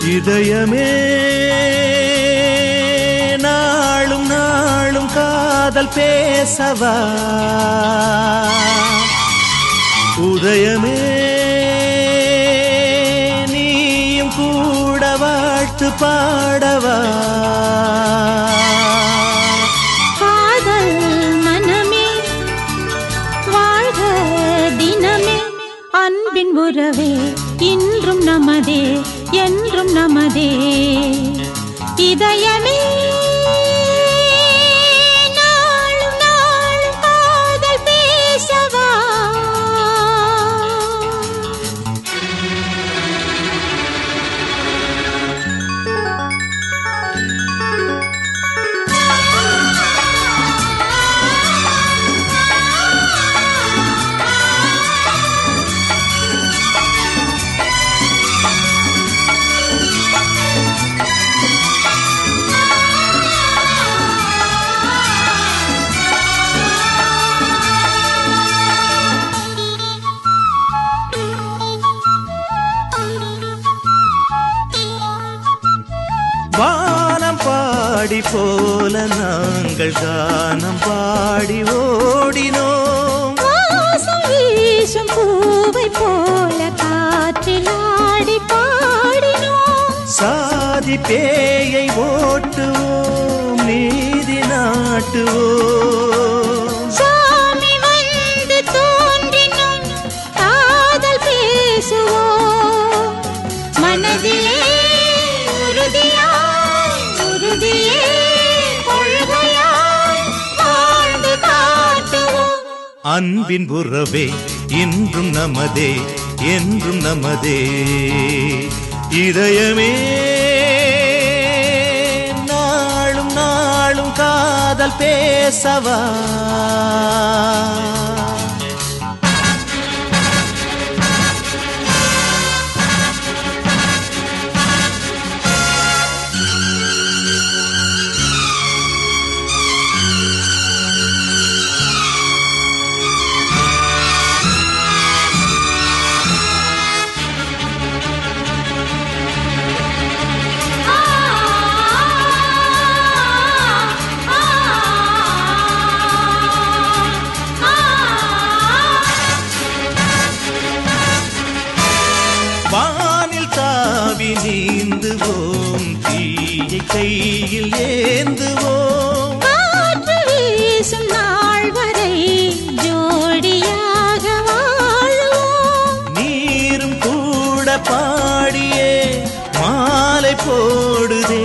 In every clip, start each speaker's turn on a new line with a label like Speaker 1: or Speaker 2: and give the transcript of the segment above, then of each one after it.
Speaker 1: இதயமே நாளும் நாளும் காதல் பேசவா உதயமே நீயும் கூட வாழ்த்து பாடவா
Speaker 2: காதல் மனமே வாழ்க தினமே அன்பின் உறவே இன்றும் நமதே என்றும் நமதே இதயமே நாளும் நாளும் காதல் பேசவா
Speaker 1: வானம் பாடி போல நாங்கள் கானம் பாடி ஓடினோம்
Speaker 2: வாசம் வீசும் பூவை போல காற்றில் ஆடி பாடினோம்
Speaker 1: சாதி பேயை ஓட்டுவோம் நீதி நாட்டுவோம்
Speaker 2: சாமி வந்து தோன்றினோம் காதல் பேசுவோம் மனதிலே உறுதியாய் உறுதியே கொள்கையாய் வாழ்ந்து காட்டுவோம்
Speaker 1: அன்பின் உறவே இன்றும் நமதே என்றும் நமதே இதயமே நாளும் நாளும் காதல் பேசவா வானில் தாவி நீந்துவோம் தீயை கையில் ஏந்துவோம்
Speaker 2: காற்று வீசும் நாள் வரை ஜோடியாக வாழுவோம்
Speaker 1: நீரும் கூட பாடியே மாலை போடுதே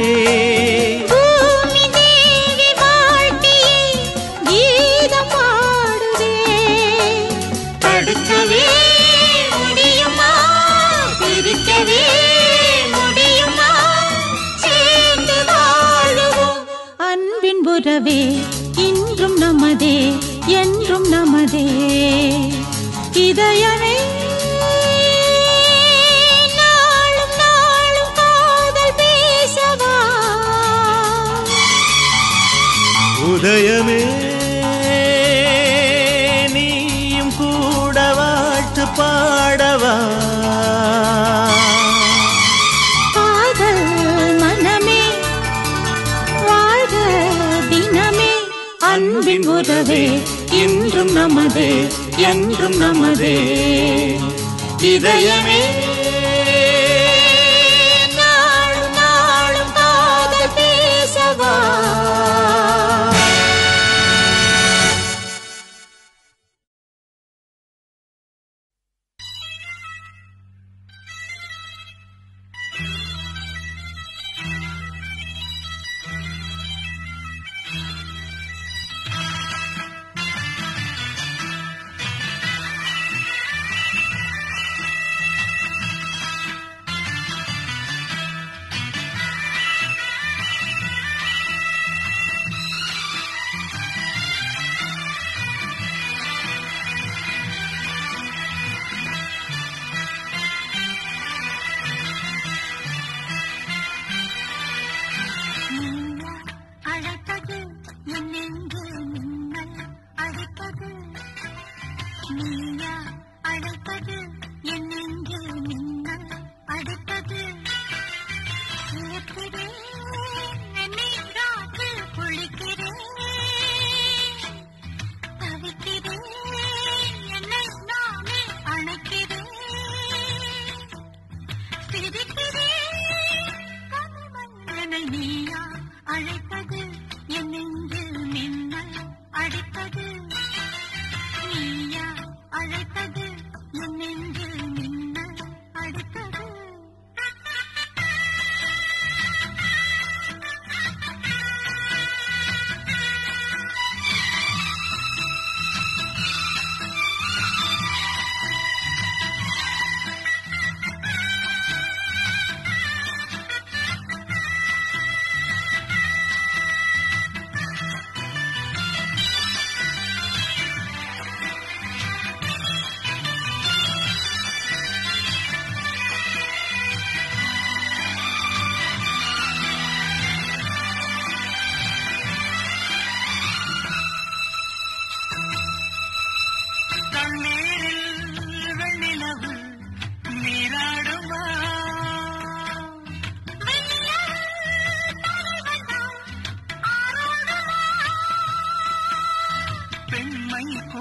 Speaker 2: பூமி தேவி வாழ்த்தியே கீதம் பாடுதே தடுக்கவே முடியுமா பிரிக்கவே முடியுமா சேர்ந்து வாழுவோம் அன்பின் உறவே இன்றும் நமதே என்றும் நமதே இதயமே நாளும் நாளும் காதல் பேசவா
Speaker 1: உதயமே நீயும் கூட வாழ்த்து பாடவா
Speaker 2: காதல் மனமே வாழ்க தினமே அன்பின் உறவே இன்றும் நமதே என்றும் நமதே
Speaker 1: இதயமே
Speaker 2: நாளும் நாளும் காதல் பேசவா
Speaker 3: நீயா அழைப்பது என் நெஞ்சு மின்னல் அடிப்பது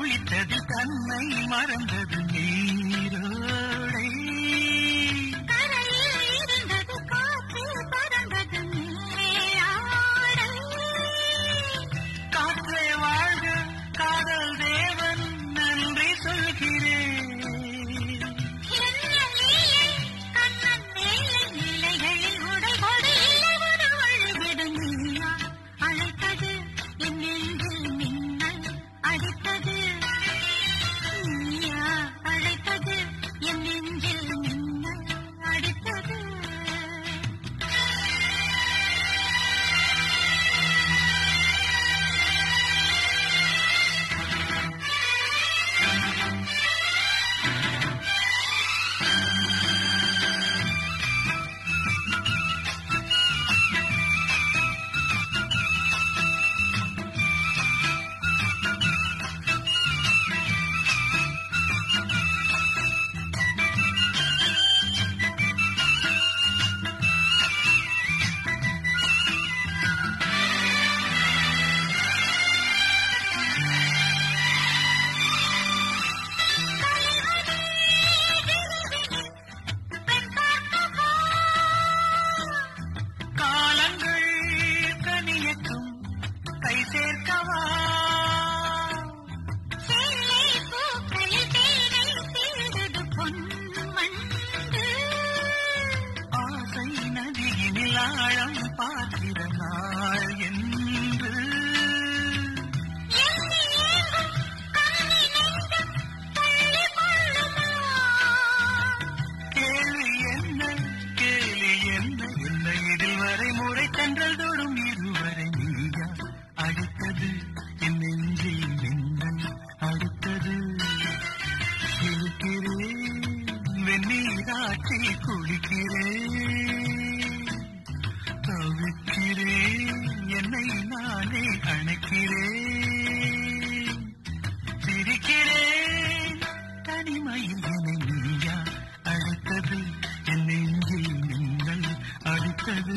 Speaker 3: குளித்தது தன்னை மறந்தது நீரோடை
Speaker 2: கரையில் இருந்தது காற்று பறந்தது மேலாடை
Speaker 3: காற்றே வாழ்க காதல் தேவன் நன்றி சொல்கிறேன்
Speaker 2: என்ன லீலை கண்ணன் வேலை நிலைகளில் உடைபொடி ஒரு வழிவிடு நீயா அழைத்தது என் நெஞ்சில் மின்னல் அடித்தது நீயா அழைத்தது என் நெஞ்சில் மின்னல் அடித்தது
Speaker 3: காலங்கள் கனியட்டும் கை சேர்க்கவா
Speaker 2: சேலை பூக்களில் தேனை தேடுது பொன்மண்டு
Speaker 3: ஆசை நதியினில் ஆழம் பார்க்கிற நாள் என்று
Speaker 2: எண்ணி ஏங்கும் கண்ணி நெஞ்சம் தள்ளி கொள்ளுமா
Speaker 3: கேள்வி என்ன கேலி என்ன என்ன இதில் வரை முறை தென்றல் தொடும் இருவரை நீயா அடுத்தது என் நெஞ்சில் மின்னல் அடுத்தது இருக்கிறேன் வெந்நீராட்சி குளிக்கிறேன் தவிக்கிறேன் என்னை நானே அணைக்கிறேன் சிரிக்கிறேன் தனிமையில் என்னை நீயா அடுத்தது என் நெஞ்சில் மின்னல் அடுத்தது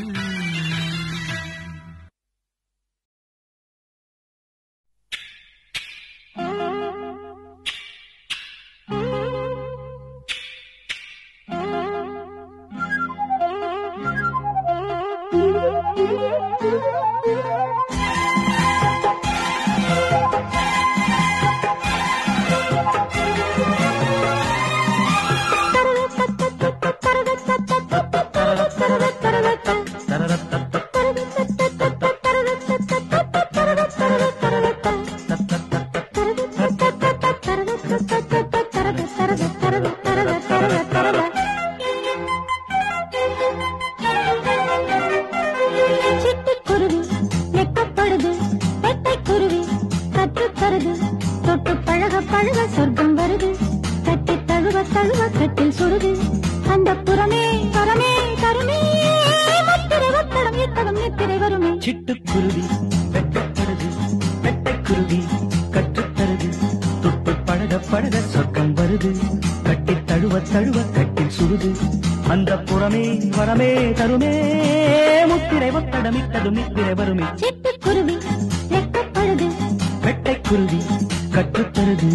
Speaker 4: சிட்டுக்குருவி வெட்டப்படுது வெட்டைக்குருவி கற்றுத்தருது தொட்டு பழக பழக சொர்க்கம் வருது தட்டி தழுவ தழுவ கட்டில் சுடுது அந்த புறமே பரமே கருமே முத்திரை ஒத்தடம் இத்தடம் நித்திரை வருமே
Speaker 1: சிட்டுக்குருவி வெட்டப்படுது வெட்டைக்குருவி கற்றுத்தருது தொட்டு பழக பழக சொர்க்கம் வருது கட்டி தழுவ தழுவ கட்டில் சுடுது அந்த புறமே வரமே தருமே முத்திரை ஒத்தடமிட்டது நித்திரை வருமே
Speaker 4: சிட்டுக்குருவி வெட்டப்படுது
Speaker 1: வெட்டைக்குருவி கற்றுத்தருது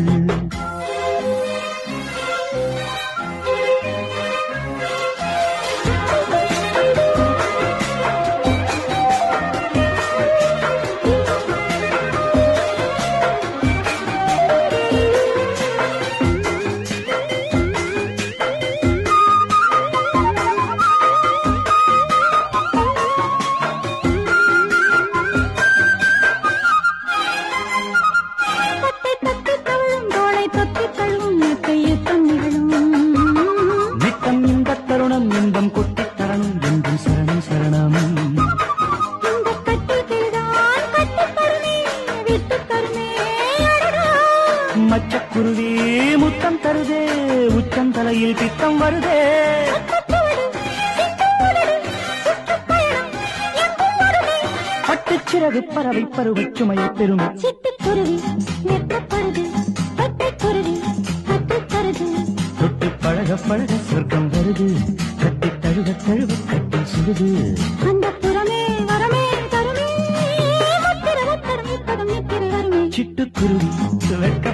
Speaker 4: தத்தை தத்தி தழுவும் தோளை தொத்தி தழுவும் இயற்கை யுத்தம் நிகழும்
Speaker 1: நித்தம் இந்த தருணம் இன்பம் கொட்டித் தரணும் என்றும் சரணம் சரணம்
Speaker 4: இந்த கட்டில்தான் கட்டுத்தருமே விட்டுத்தருமே அடடா
Speaker 1: மச்சக்குருவி முத்தம் தருதே உச்சம் தலையில் பித்தம் வருதே பட்டுச்சிறகு பறவை பருவச் சுமையை பெறும்
Speaker 4: சிட்டுக்குருவி வெட்டப்படுது வெட்டைக்குருவி கட்டுத்தருது
Speaker 1: தொட்டு பழக பழக சொர்க்கம் வருது கட்டி தழுவ தழுவ கட்டி சுடுது
Speaker 4: அந்த புறமே வரமே தருமே முத்திர வத்தரம் இப்பதம் நித்திரை வருமே
Speaker 1: சிட்டுக்குருவி வெட்க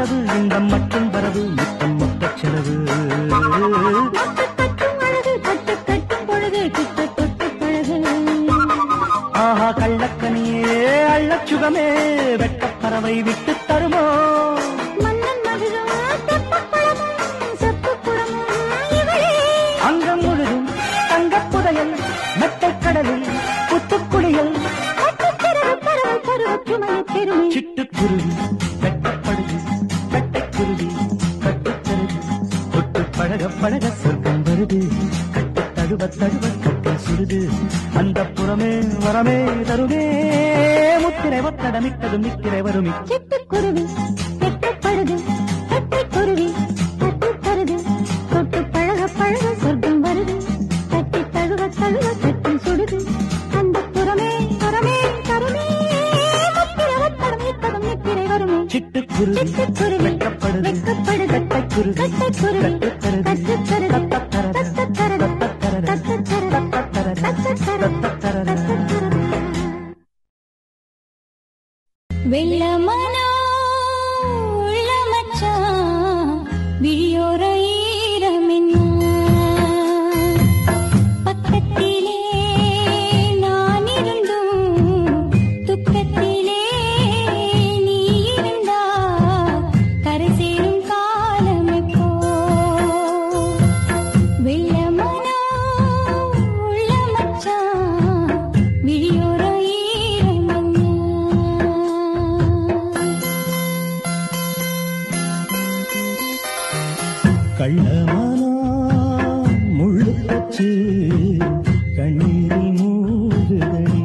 Speaker 1: வரவு இன்பம் மட்டும் வரவு முத்தம் மொத்த செலவு
Speaker 4: மொட்டு கட்டும் அழகு கட்டு கட்டும் பொழுது கிட்ட தொட்டு பழகு
Speaker 1: ஆஹா கள்ளக்கனியே அள்ளச் சுகமே வெட்டப் பறவை விட்டு தருமோ
Speaker 4: மன்னன் மகிழும் தெப்பக்குளமும் செப்புக்குளமும் இவளே
Speaker 1: அங்கம் முழுதும் தங்கப் புதையல் மெத்தைக் கடலில் புத்துக்குளியல்
Speaker 4: கட்டுச்சிறகு பறவை பருவச் சுமையை பெருமை
Speaker 1: சிட்டுக்குருவி வெட்டப்படுது வெட்டைக்குருவி கட்டுத்தருது தொட்டு பழக பழக சொர்க்கம் வருது கட்டு தழுவ தழுவ கட்டில் சுடுது அந்த புறமே வரமே தருமே முத்திரை ஒத்தடமிட்டது நித்திரை வருமி
Speaker 4: சிட்டுக்குருவி வெட்டப்படுது கட்டைக்குருவி தட்டு தருது தொட்டு பழக பழக சொர்க்கம் வருது தட்டி தழுவ தழுவ கட்டில் சுடுது அந்த புறமே புறமே தருமே முத்திரை ஒத்தடம் இட்டதும் நித்திரை வருமே
Speaker 1: சிட்டுக்குருவி
Speaker 4: சிட்டுக்குருவி
Speaker 1: வெட்டப்படுது
Speaker 4: வெட்கப்படுது
Speaker 1: கட்டைக்குருவி
Speaker 4: கட்டைக்குருவி
Speaker 1: கட்டுத்தருது
Speaker 4: கட்டுத்தருது
Speaker 1: தத்தத்தரது
Speaker 4: தத்தத்தரது
Speaker 1: தத்தத்தரது
Speaker 4: தத்தத்தரது
Speaker 1: தத்தத்தரது தத்தத்தரது
Speaker 4: வெள்ளமனோ உள்ள மச்சான் விழியோர ஈரமென்ன பக்கத்திலே நான் இருந்தும் துக்கத்திலே நீ இருந்தா கரை சேரும் காலமெப்போ வெள்ளமனோ உள்ள மச்சான் விழியோர ஈரமென்ன
Speaker 1: கள்ளமானா முள்ளு தச்சு கண்ணீரில் மூடுதடி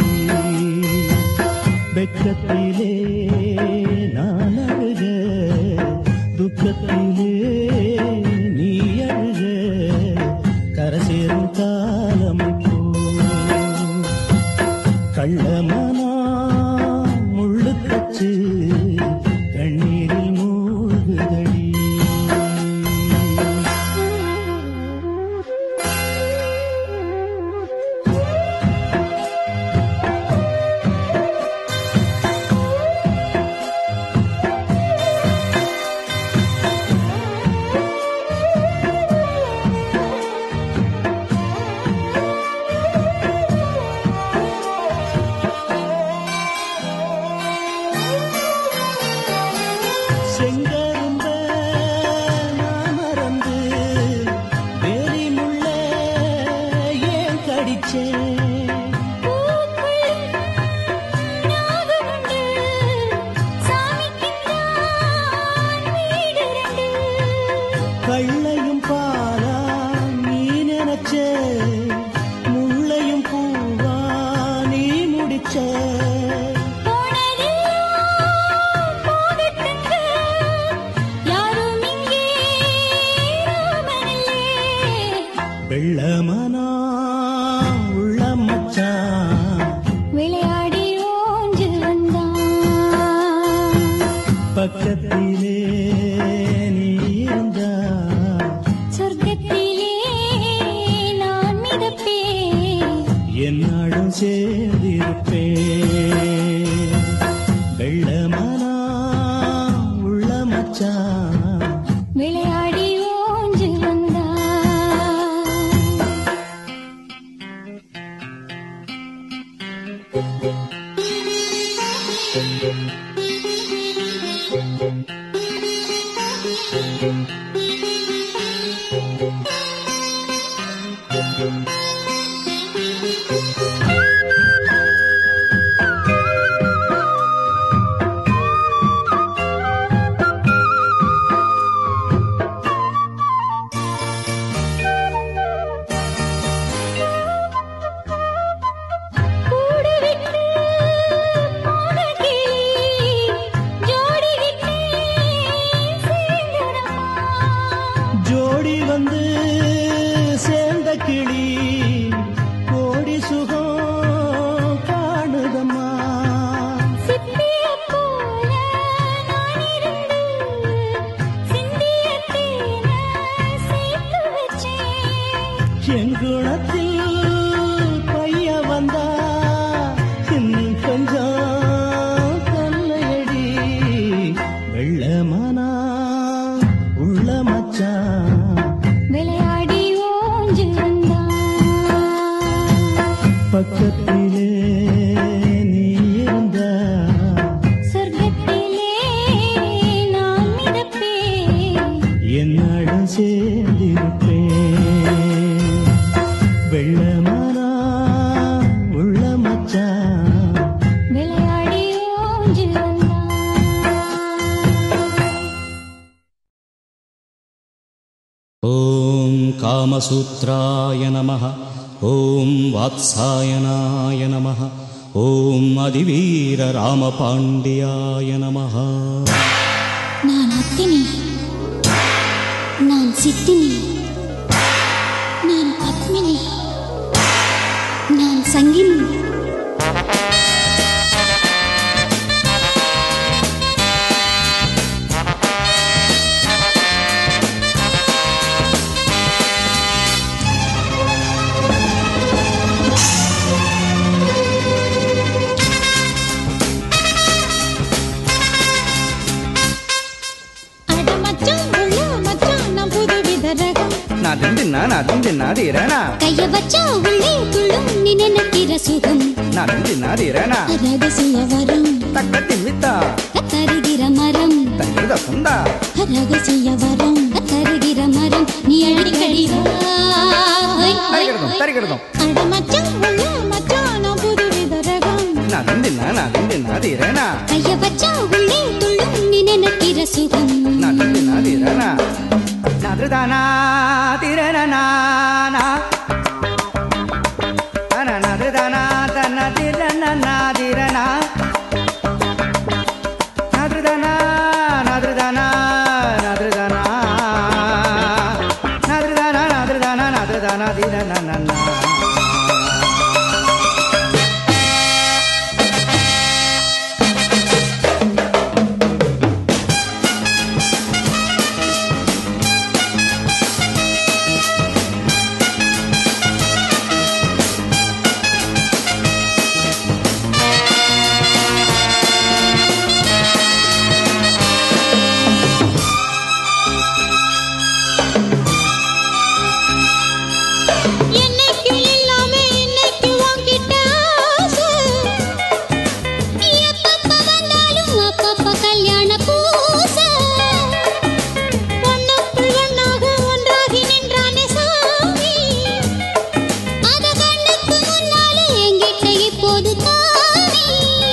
Speaker 1: வெக்கத்திலே நான் அழுக துக்கத்திலே நீ அழுக கரசேரும் காலம் இப்போ கள்ளமானா முள்ளு தச்சு கண்ணீரில் மூழ்குதடி செங்கரும்ப நான் மறந்து வேலி முள்ள ஏன் கடிச்சேன் கள்ளையும் பாலா நீ நினைச்ச முள்ளையும் பூவா நீ முடிச்ச வெள்ளமனா உள்ள மச்சான்
Speaker 4: விளையாடி ஓஞ்சு வந்தான்
Speaker 1: பக்கத்திலே நீ இருந்தா
Speaker 4: சொர்க்கத்திலே நான் மிதப்பேன்
Speaker 1: என்னாடும் சேர்ந்திருப்பேன் வெள்ளமனா உள்ள மச்சான்
Speaker 4: விளையாடி ஓஞ்சு வந்தான் கூடு விட்டு போன கிளி ஜோடி விட்டு சேர்ந்துடமா
Speaker 1: ஜோடி வந்து சேர்ந்த கிளி கோடி சுகம் காணுதம்மா
Speaker 4: சிப்பிய போல நான் இருந்து சிந்திய தேன சேர்த்து வச்சேன்
Speaker 1: செங்குணத்தில் பைய வந்தா இன்னும் கொஞ்சம் தொல்லையடி வெள்ளமான பக்கத்திலே நீ இருந்தா
Speaker 4: சொர்க்கத்திலே நான் மிதப்பேன்
Speaker 1: என்னடம் சேர்ந்திருப்பேன் வெள்ளமானா உள்ள மச்சான்
Speaker 4: விளையாடி ஊஞ்சில் வந்தான்
Speaker 1: ॐ कामसूत्राय नमः ॐ वात्सायनाय नमः ॐ अधिवीररामपाण्ड्याय नमः
Speaker 4: நான் அத்தினி நான் சித்தினி நான் பத்மினி நான் சங்கினி அட மச்சான் உள்ள மச்சான் நான் புதுவித ரகம்
Speaker 3: நாதும் தின்னா நாதும் தின்னாதீரனா
Speaker 4: கைய வச்சா உள்ளே துள்ளும் நீ நினைக்கிற சுகம்
Speaker 3: நாதும் தின்னாதீரனா
Speaker 4: ரகசிய வரம்
Speaker 3: தக்க திமித்தா
Speaker 4: தருகிற மரம்
Speaker 3: தங்கிருத சொந்தா
Speaker 4: ரகசிய வரம் தருகிற மரம் நீ அடிக்கடி வா. ஹை, ஹை,
Speaker 3: தரிகிடதும்
Speaker 4: ஹை.
Speaker 3: தரிகிடதும்
Speaker 4: அட மச்சான் உள்ள மச்சான் நான் புதுவித ரகம்
Speaker 3: நாதும் தின்னா நாதும் தின்னாதீரனா
Speaker 4: கைய வச்சா உள்ளே துள்ளும் நீ நினைக்கிற சுகம்
Speaker 3: நாதும் தின்னாதீரனா நாதுதானா திரணனா நாதுதானா தன்ன திரணனா திரணா நாதுதானா நாதுதானா நாதுதானா நாதுதானா நாதுதானா நாதுதானா திரணனா
Speaker 4: என்னைக்கு இல்லாம இன்னைக்கு உன்கிட்ட ஆசை. எப்பப்ப வந்தாலும் அப்பப்ப கல்யாண பூசை. ஒண்ணுக்குள் ஒண்ணாக ஒன்றாகி நின்றானே சாமி. அத கண்ணுக்கு முன்னாலே என்கிட்ட இப்போது தாவி.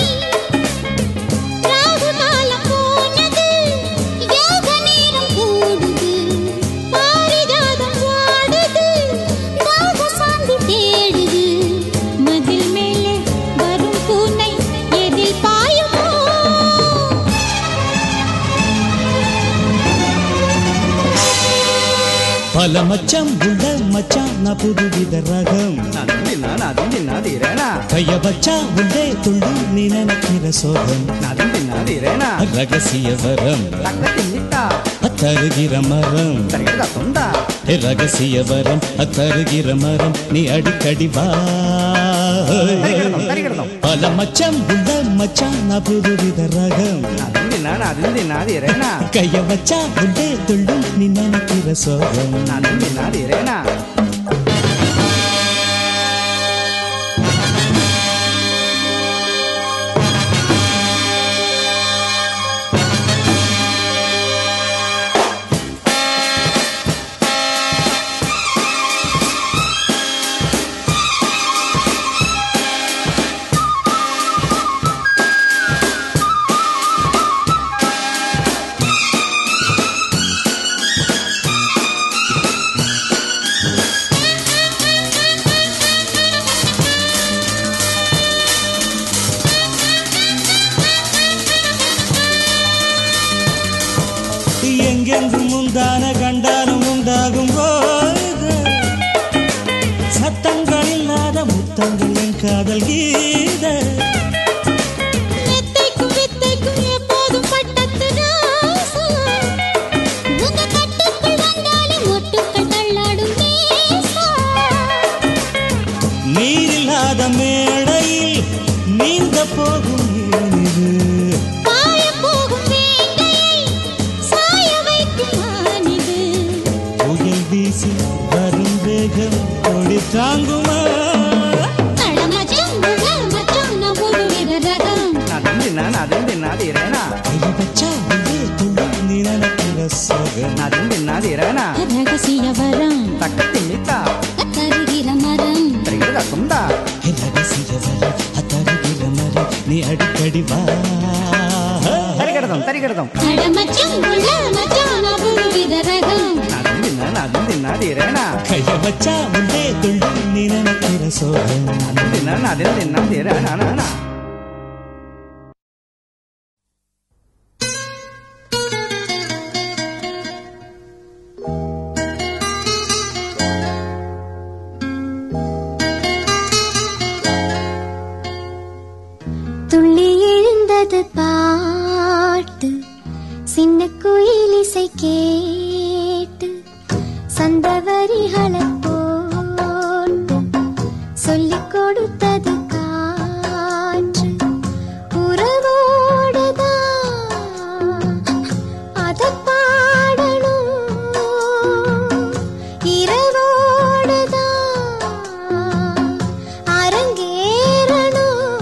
Speaker 4: ராகு காலம் போனது, யோக நேரம் கூடுது. பாரிஜாதம் வாடுது, தாக சாந்தி தேடுது. மதில் மேலே வரும் பூனை எதில் பாயுமோ
Speaker 1: பல மச்சம் உள்ள மச்சான் நான் புதுவித ரகம்
Speaker 3: நாதும் தின்னா நாதும் தின்னாதீரனா
Speaker 1: கைய வச்சா உள்ளே துள்ளு நீ நினைக்கிற சோகம்
Speaker 3: நாதும் தின்னாதீரனா
Speaker 1: ரகசிய வரம்
Speaker 3: தக்க திமித்தா
Speaker 1: அத்தருகிற மரம்
Speaker 3: தரிகிடத சொந்தா
Speaker 1: ஏ ரகசிய வரம் அத்தருகிற மரம் நீ அடிக்கடி வா
Speaker 3: தரிகிடதும் தரிகிடதும்
Speaker 1: பல மச்சம் உள்ள மச்சான் நான் புதுவித ரகம்
Speaker 3: நாதும் தின்னா நாதும் தின்னாதீரனா
Speaker 1: கைய வச்சா உள்ளே துள்ளு நீ நினைக்கிற சோகம்
Speaker 3: நாதும் தின்னாதீரனா
Speaker 1: எங்கெங்கும் முந்தான கண்டாலும் உண்டாகும் போது சத்தங்கள் இல்லாத முத்தங்கள் என் காதல் கீத
Speaker 4: மெத்தைக்கும் வித்தைக்கும் எப்போதும் பட்டத்து ராசா. உங்க கட்டுக்குள் வந்தாலே மொட்டுக்கள் தள்ளாடும் நேசா.
Speaker 1: நீரில்லாத மேடையில் நீந்த போகும் ஏனிது
Speaker 4: பாயப் போகும் வேங்கையை சாய வைக்கும் மானிது.
Speaker 1: புயல் வீசி வரும் வேகம் கொடி தாங்குமா
Speaker 4: அட
Speaker 1: நாதும் தின்னாதீரேனா
Speaker 3: கைய வச்சா உள்ளே துள்ளும் நீ நினைக்கிற சுகம்
Speaker 1: நாதும் தின்னாதீரேனா
Speaker 4: ரகசிய வரம்
Speaker 1: தக்கத்திமித்தா
Speaker 4: தருகிற மரம்
Speaker 1: திரிகிறதா குந்தா
Speaker 3: ரகசிய வர அத்தருகிற மர நீ அடிக்கடி வா
Speaker 1: தரிகிடதும் தரிகிடதும்
Speaker 4: அட மச்சான் உள்ள மச்சான் ஒரு வித ரகம்
Speaker 1: நாதும் தின்னா நாதும் தின்னாதீரேனா
Speaker 3: கைய வச்சா உள்ளே துள்ளும் நீ நினைக்கிற சுகம்
Speaker 1: நாதும் தின்னா நாதும் தின்னாதீரேனா நானா
Speaker 4: துள்ளி எழுந்தது பாட்டு சின்ன குயில் இசை கேட்டு சந்தவரிகளை போட்டு சொல்லிக் கொடுத்தது காற்று உறவோடுதான் அத பாடணும் இரவோடுதான் அரங்கேறணும்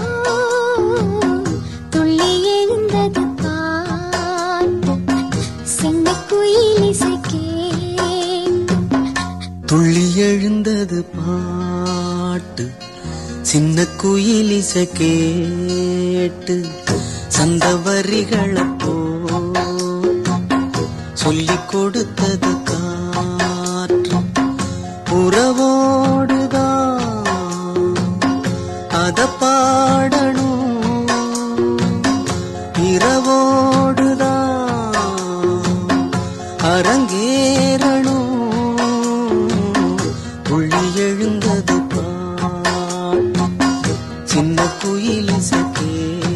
Speaker 4: துள்ளி எழுந்தது பாட்டு சின்ன குயில் இசை கேட்டு
Speaker 5: துள்ளி எழுந்தது பாட்டு சின்ன குயில் இசை கேட்டு சந்த வரிகளை போ சொல்லிக் கொடுத்தது காற்று உறவோடுதான் அத பாடணும் இரவோடுதான் அரங்கேறணும் புள்ளி எழுந்தது பாட்டு சின்ன குயில் இசைக்கே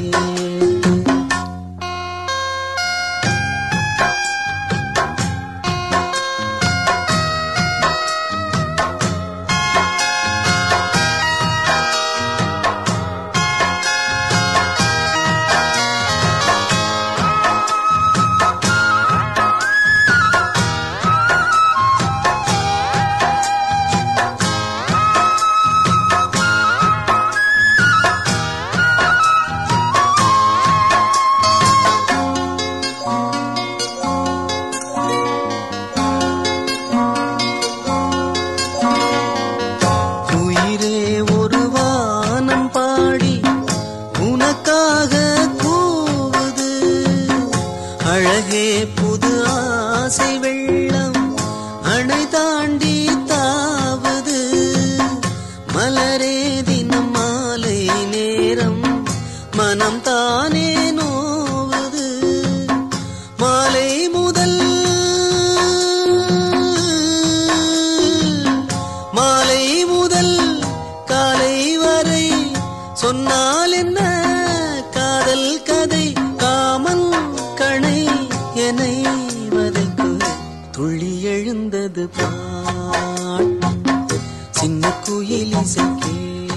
Speaker 5: உயிரே ஒரு வானம் பாடி உனக்காக கூவுது அழகே புது ஆசை வெள்ளம் அணை தாண்டி தாவுது மலரே தினம் மாலை நேரம் மனம் தானே நோவுது மாலை முதல் மாலை முதல் காலை வரை சொன்னால் என்ன காதல் கதை காமன் கணை என்னை வதைக்கு துள்ளி எழுந்தது பாட்டு சின்ன குயில் இசைக்கே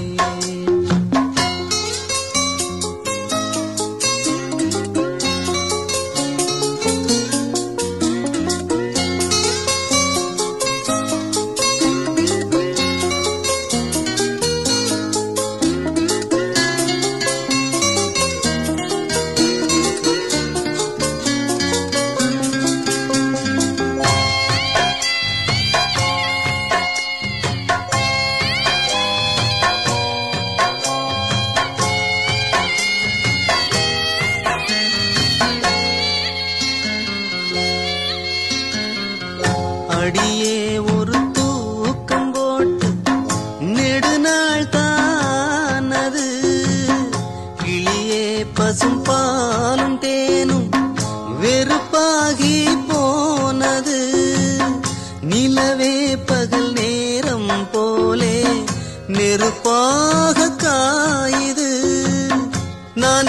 Speaker 5: அடியே ஒரு தூக்கம் போட்டு நெடுநாள் தானது கிளியே பசும் பாலும் தேனும் வெறுப்பாகி போனது நிலவே பகல் நேரம் போலே நெருப்பாக காயுது நான்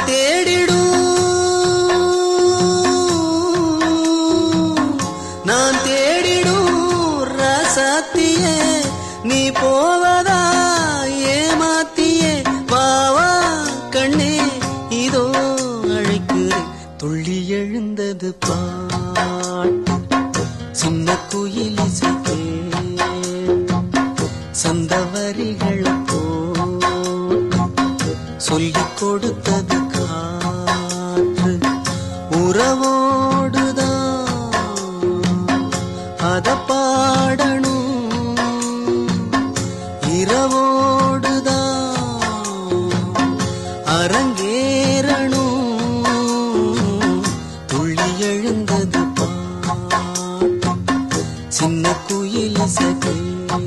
Speaker 5: தேடிடும் நான் தேடிடும் ரசத்தியே நீ போவதா ஏமாத்தியே வாவா கண்ணே இதோ அழைக்கிறேன் துள்ளி எழுந்தது பாட்டு சின்ன குயில் இசைக்கே சந்தவரிகளை போ சொல்லிக் கொடுத்தது கா உறவோடுதான் அத பாடணும் இரவோடுதான் அரங்கேறணும் துள்ளி எழுந்தது பாட்டு சின்ன குயில் சகே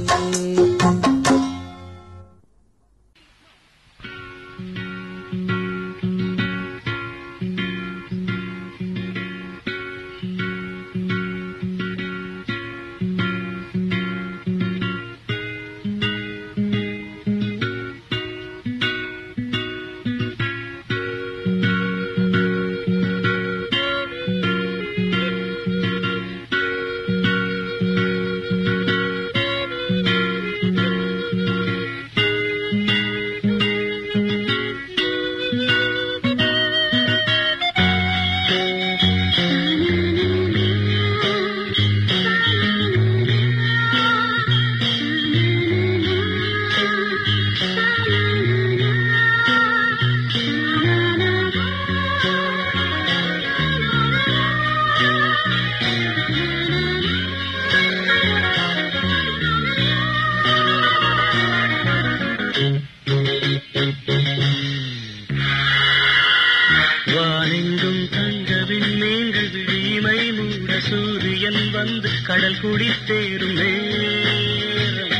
Speaker 3: வானெங்கும் தங்கவின் மீன்கள் விழிமை மூட சூரியன் வந்து கடல் குடித்தேரும் நேரம்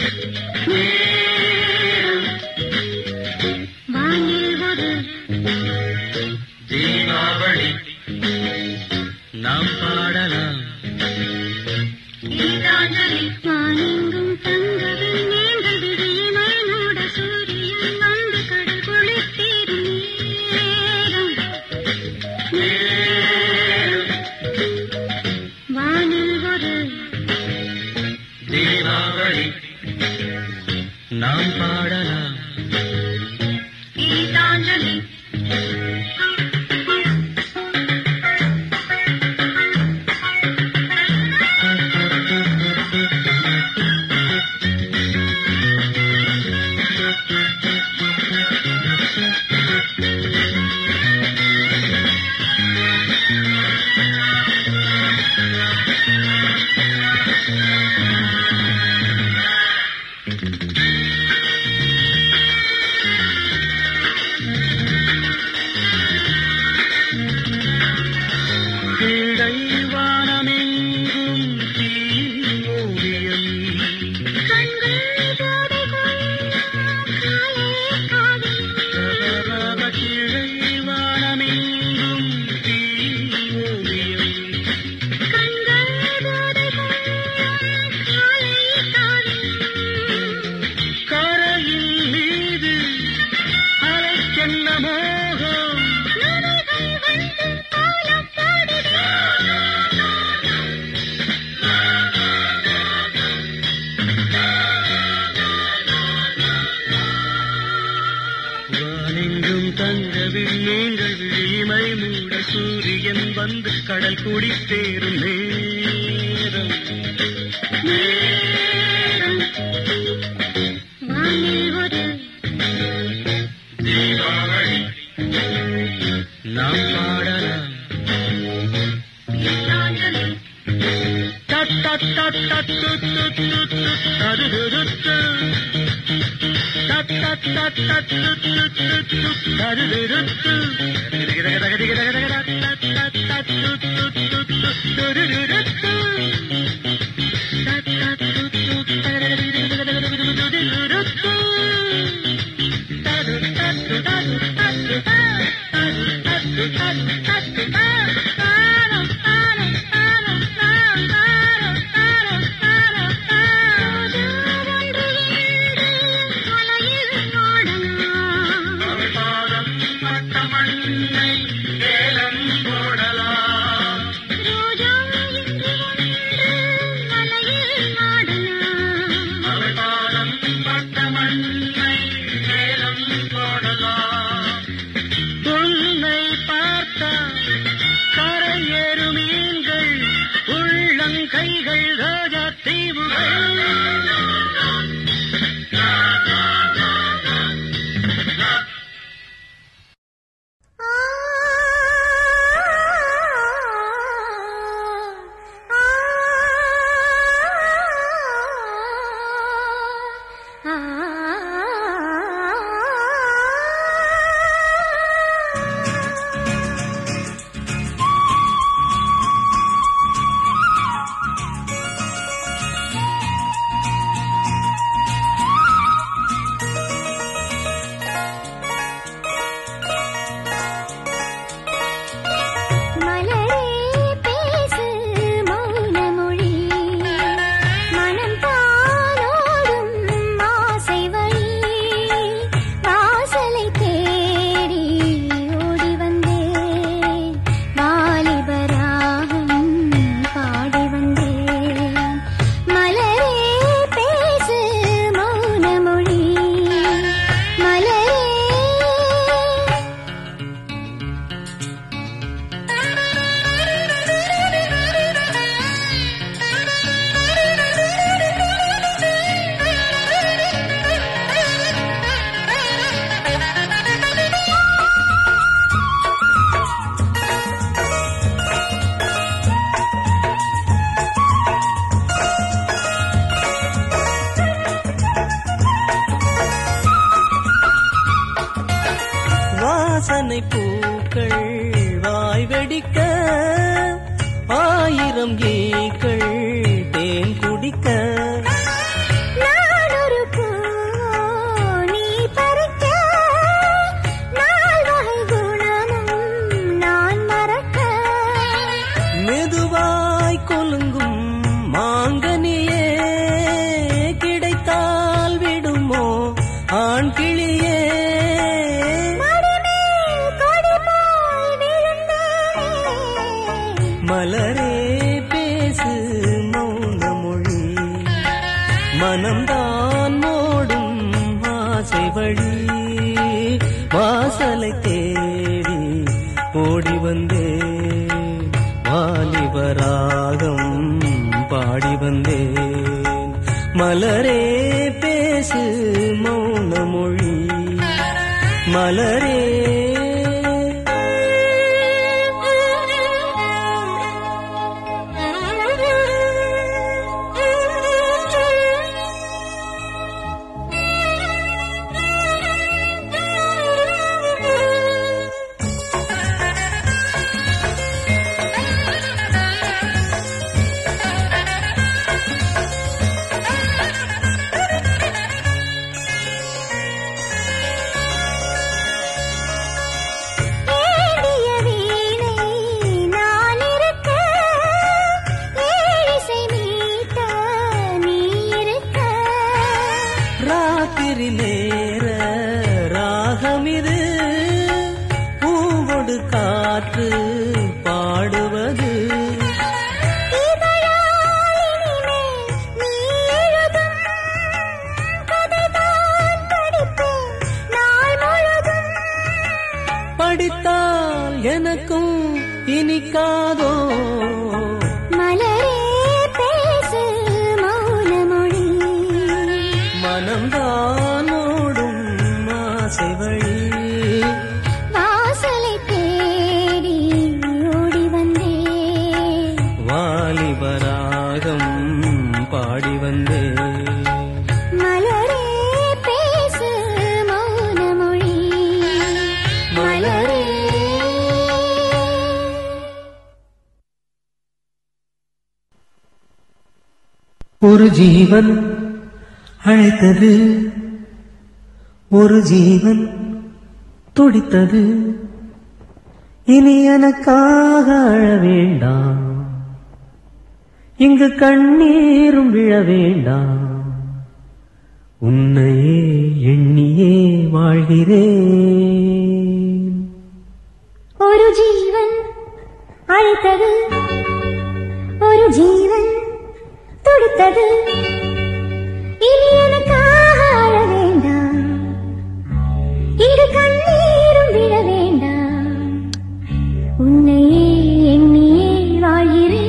Speaker 4: வானில் ஒரு
Speaker 3: தீபாவளி நாம் பாடலாம்
Speaker 4: வானெங்கும் தங்கவின் நீங்கள் விழிமை மூட சூரியன் வந்து கடல் குளித்தீரும் நேரம் வானில் ஒரு
Speaker 3: தீபாவளி நாம் பாடலாம்
Speaker 4: கீதாஞ்சலி
Speaker 3: கீழை வானமெங்கும் தீ ஓவியம்
Speaker 4: கண்கள் போதை காலே காதல்
Speaker 3: கீழை வானமெங்கும் தீ ஓவியம்
Speaker 4: கண்கள் போதை காலை காதல்
Speaker 3: கரையில் மீது அலைக்கென்ன மோகம்
Speaker 4: நதிகள் வந்து பாலம் பாடுதே
Speaker 3: வானெங்கும் தங்கவில் நீங்கள் விழிமை மூட சூரியன் வந்து கடல் குடித்தேரும் நேரம் நேரம்
Speaker 4: வானில் ஒரு
Speaker 3: தீபாவளி நாம் பாடலாம்
Speaker 4: கீதாஞ்சலி
Speaker 3: தட் தட் தட் தட் துட் துட் துட் துட் தடு துடு து. தட் தட் தட் தட் துட் துட் துட் துட் தடு துடு து. திக திக திக திக திக திக தட் தட் தட் துட் துட் துட் துட் துடு துடு து. தட் தட் துட் துட் திக திக திக திக திக திக திக துடு துடு து. தடு தட்டு தடு தட்டு தா. தடு தட்டு தடு தட்டு தா.
Speaker 4: தாரம் தாரம் தாரம் தாரம் தாரம் தாரம் தாரம் தாரம் ஒன்று என்று மலையில் பாடலாம்
Speaker 3: அவள் பாதம் பட்ட மண்ணை ஏலம் போடலாம்
Speaker 4: ரோஜா என்று ஒன்று
Speaker 5: வாசனை பூக்கள் வாய் வெடிக்க ஆயிரம் ஈக்கள் தேன் குடிக்க
Speaker 4: நான் ஒரு பூவோ, நீ பறிக்க, நால் வகை குணமும் நான் மறக்க.
Speaker 5: மெதுவாய் கொலுங்கும் மாங்கனியே கிடைத்தால் விடுமோ ஆண் கிளியே
Speaker 4: மடிமேல் கொடி போல் விழுந்தேனே.
Speaker 5: மலரே பேசு மௌன மொழி மனம்தான் மோடும் ஆசை வழி வாசலை தேடி ஓடி வந்தே வாலிபராகம் பாடி வந்தேன் மலரே பேசு மௌன மொழி மலரே
Speaker 4: ஏந்திய வீணை நான் இருக்க, ஏழிசை மீட்ட நீ இருக்க.
Speaker 5: ராத்திரி நேர ராகமிது பூவொடு காற்று பாடுவது
Speaker 4: இதழால் இனிமேல் நீ எழுதும் கதைதான் படிப்பேன் நாள் முழுதும்.
Speaker 5: படித்தால் எனக்கும் இனிக்காதோ
Speaker 4: மலரே பேசு மௌன மொழி
Speaker 5: மனம்தான் ஓடும் ஆசை வழி
Speaker 4: வாசலை தேடி ஓடி வந்தே
Speaker 5: வாலிபராகம் பாடி வந்தே
Speaker 4: மலரே பேசு மௌன மொழி மலரே
Speaker 1: ஒரு ஜீவன் அழைத்தது ஒரு ஜீவன் துடித்தது இனி எனக்காக அழ வேண்டாம் இங்கு கண்ணீரும் விழ வேண்டாம் உன்னையே எண்ணியே வாழ்கிறேன்
Speaker 4: ஒரு ஜீவன் அழைத்தது ஒரு ஜீவன் துடித்தது இனி எனக்காக அழ வேண்டாம் இங்கு கண்ணீரும் விழ வேண்டாம் உன்னையே எண்ணியே வாழ்கிறேன்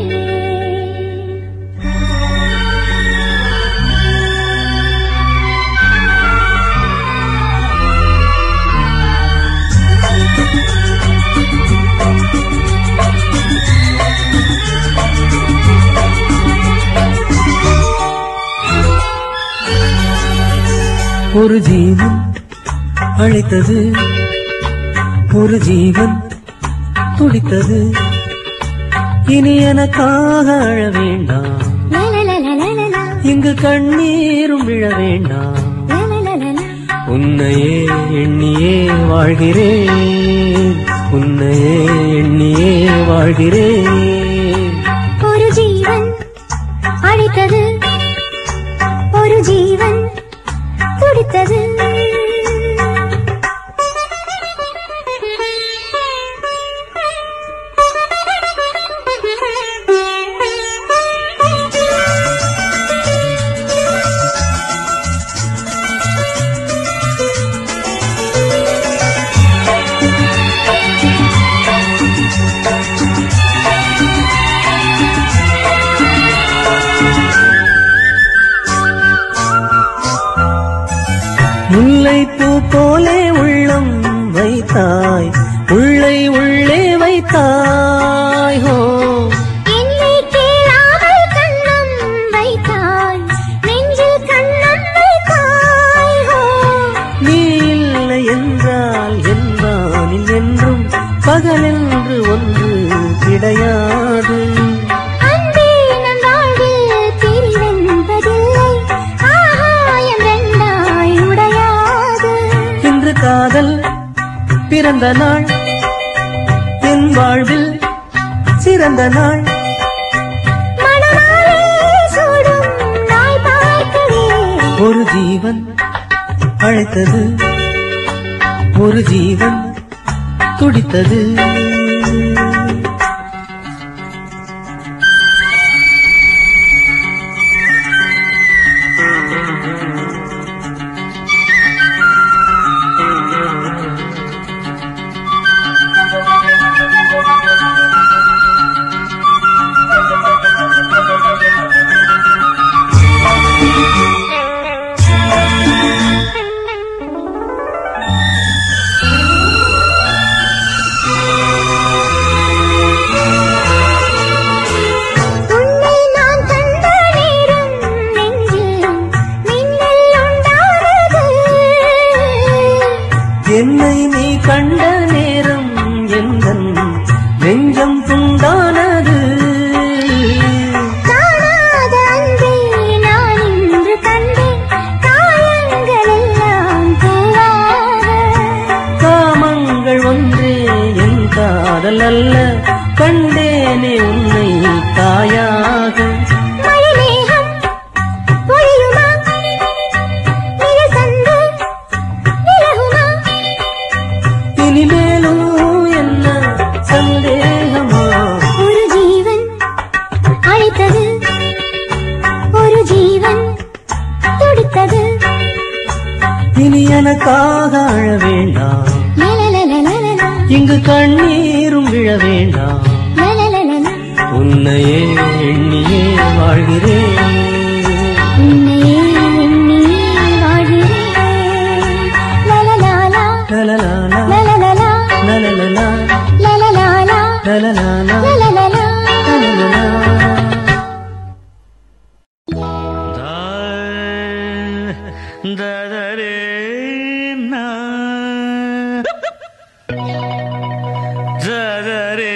Speaker 1: ஒரு ஜீவன் அழைத்தது ஒரு ஜீவன் துடித்தது இனி எனக்காக அழ வேண்டாம்
Speaker 4: லலலலலலலா,
Speaker 1: இங்கு கண்ணீரும் விழ வேண்டாம்
Speaker 4: லலலலலா.
Speaker 1: உன்னையே எண்ணியே வாழ்கிறேன் உன்னையே எண்ணியே வாழ்கிறேன்
Speaker 4: ஒரு ஜீவன் அழைத்தது ஒரு ஜீவன் துடித்தது
Speaker 1: முல்லைப்பூ போலே உள்ளம் வைத்தாய் உள்ளை உள்ளே வைத்தாய் ஹோ
Speaker 4: என்னை கேளாமல் கண்ணம் வைத்தாய் நெஞ்சில் கண்ணம் வைத்தாய் ஹோ.
Speaker 1: நீ இல்லை என்றால் என் வானில்
Speaker 5: பகலென்று ஒன்று கிடையாது
Speaker 4: அன்பே நம் வாழ்வில் பிரிவென்பதில்லை ஆகாயம் ரெண்டாய் உடையாது
Speaker 5: இன்று காதல் பிறந்த நாள் என் வாழ்வில் சிறந்த நாள்
Speaker 4: மணமாலை சூடும் நாய் பார்க்கவே
Speaker 5: ஒரு ஜீவன் அழைத்தது ஒரு ஜீவன் துடித்தது
Speaker 4: உன்னை நான் கண்ட நேரம் நெஞ்சில் மின்னல் உண்டானது
Speaker 5: என்னை நீ கண்ட நேரம் எந்தன் நெஞ்சம் துண்டானது
Speaker 4: காணாத அன்பை நான் இன்று கண்டேன் காயங்கள் எல்லாம் பூவாக
Speaker 5: காமங்கள் ஒன்றே என் காதல் அல்ல கண்டேனே உன்னை தாயாக
Speaker 4: மழைமேகம் பொழியுமா நிலசந்து விலகுமா
Speaker 5: இனிமேலும் என்ன சந்தேகமா
Speaker 4: ஒரு ஜீவன் அழைத்தது ஒரு ஜீவன் துடித்தது
Speaker 5: இனி எனக்காக அழ வேண்டாம்
Speaker 4: லலலலலலலா,
Speaker 5: இங்கு கண்ணீரும் விழ வேண்டாம்
Speaker 4: லலலலலா,
Speaker 5: உன்னையே எண்ணியே வாழ்கிறேன்
Speaker 4: உன்னையே எண்ணியே வாழ்கிறேன். லலலாலா,
Speaker 5: லலலாலா,
Speaker 4: லலலலா,
Speaker 5: லலலலா,
Speaker 4: லலலாலா,
Speaker 5: லலலாலா,
Speaker 4: லலலலா.
Speaker 5: லலலலா.
Speaker 3: ததரே ததரே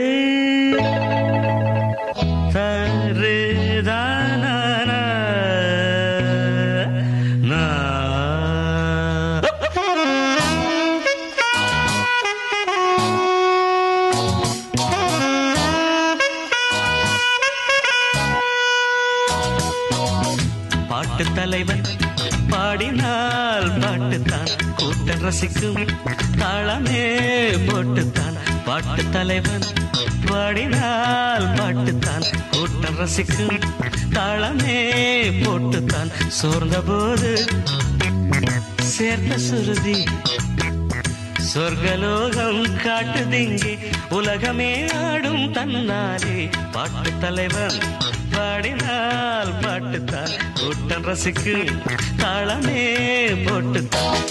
Speaker 3: தரே தான பாட்டு தலைவன் பாடினால் பாட்டுத்தான் கூட்டம் ரசிக்கும் தாளமே போட்டுத்தான் பாட்டு தலைவன் பாடினால் பாட்டுத்தான் கூட்டம் ரசிக்கும் தாளமே போட்டுத்தான் சோர்ந்த போது சேர்த்த சுருதி சொர்க்கலோகம் காட்டுதிங்கே உலகமே ஆடும் தன்னாலே பாட்டு தலைவன் பாடினால் பாட்டுத்தான் கூட்டம் ரசிக்கும் தாளமே போட்டுத்தான்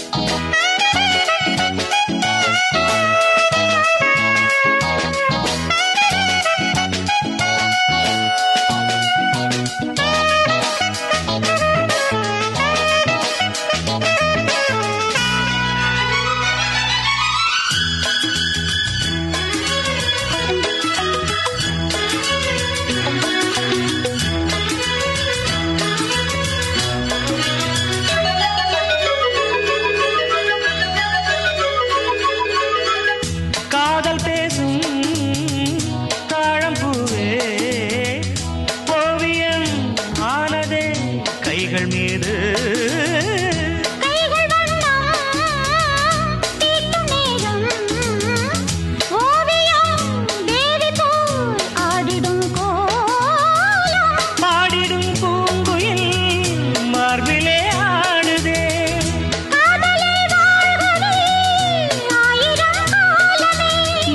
Speaker 3: காதல் பேசும் தாழம்பூவே ஓவியம் ஆனதே கைகள் மீது
Speaker 4: கைகள் வண்ணம் தீட்டும் நேரம் ஓவியம் தேவி போல் ஆடிடும் கோலம்
Speaker 3: பாடிடும் பூங்குயில் மார்பிலே ஆடுதே
Speaker 4: காதலே வாழ்கவே ஆயிரம் காலமே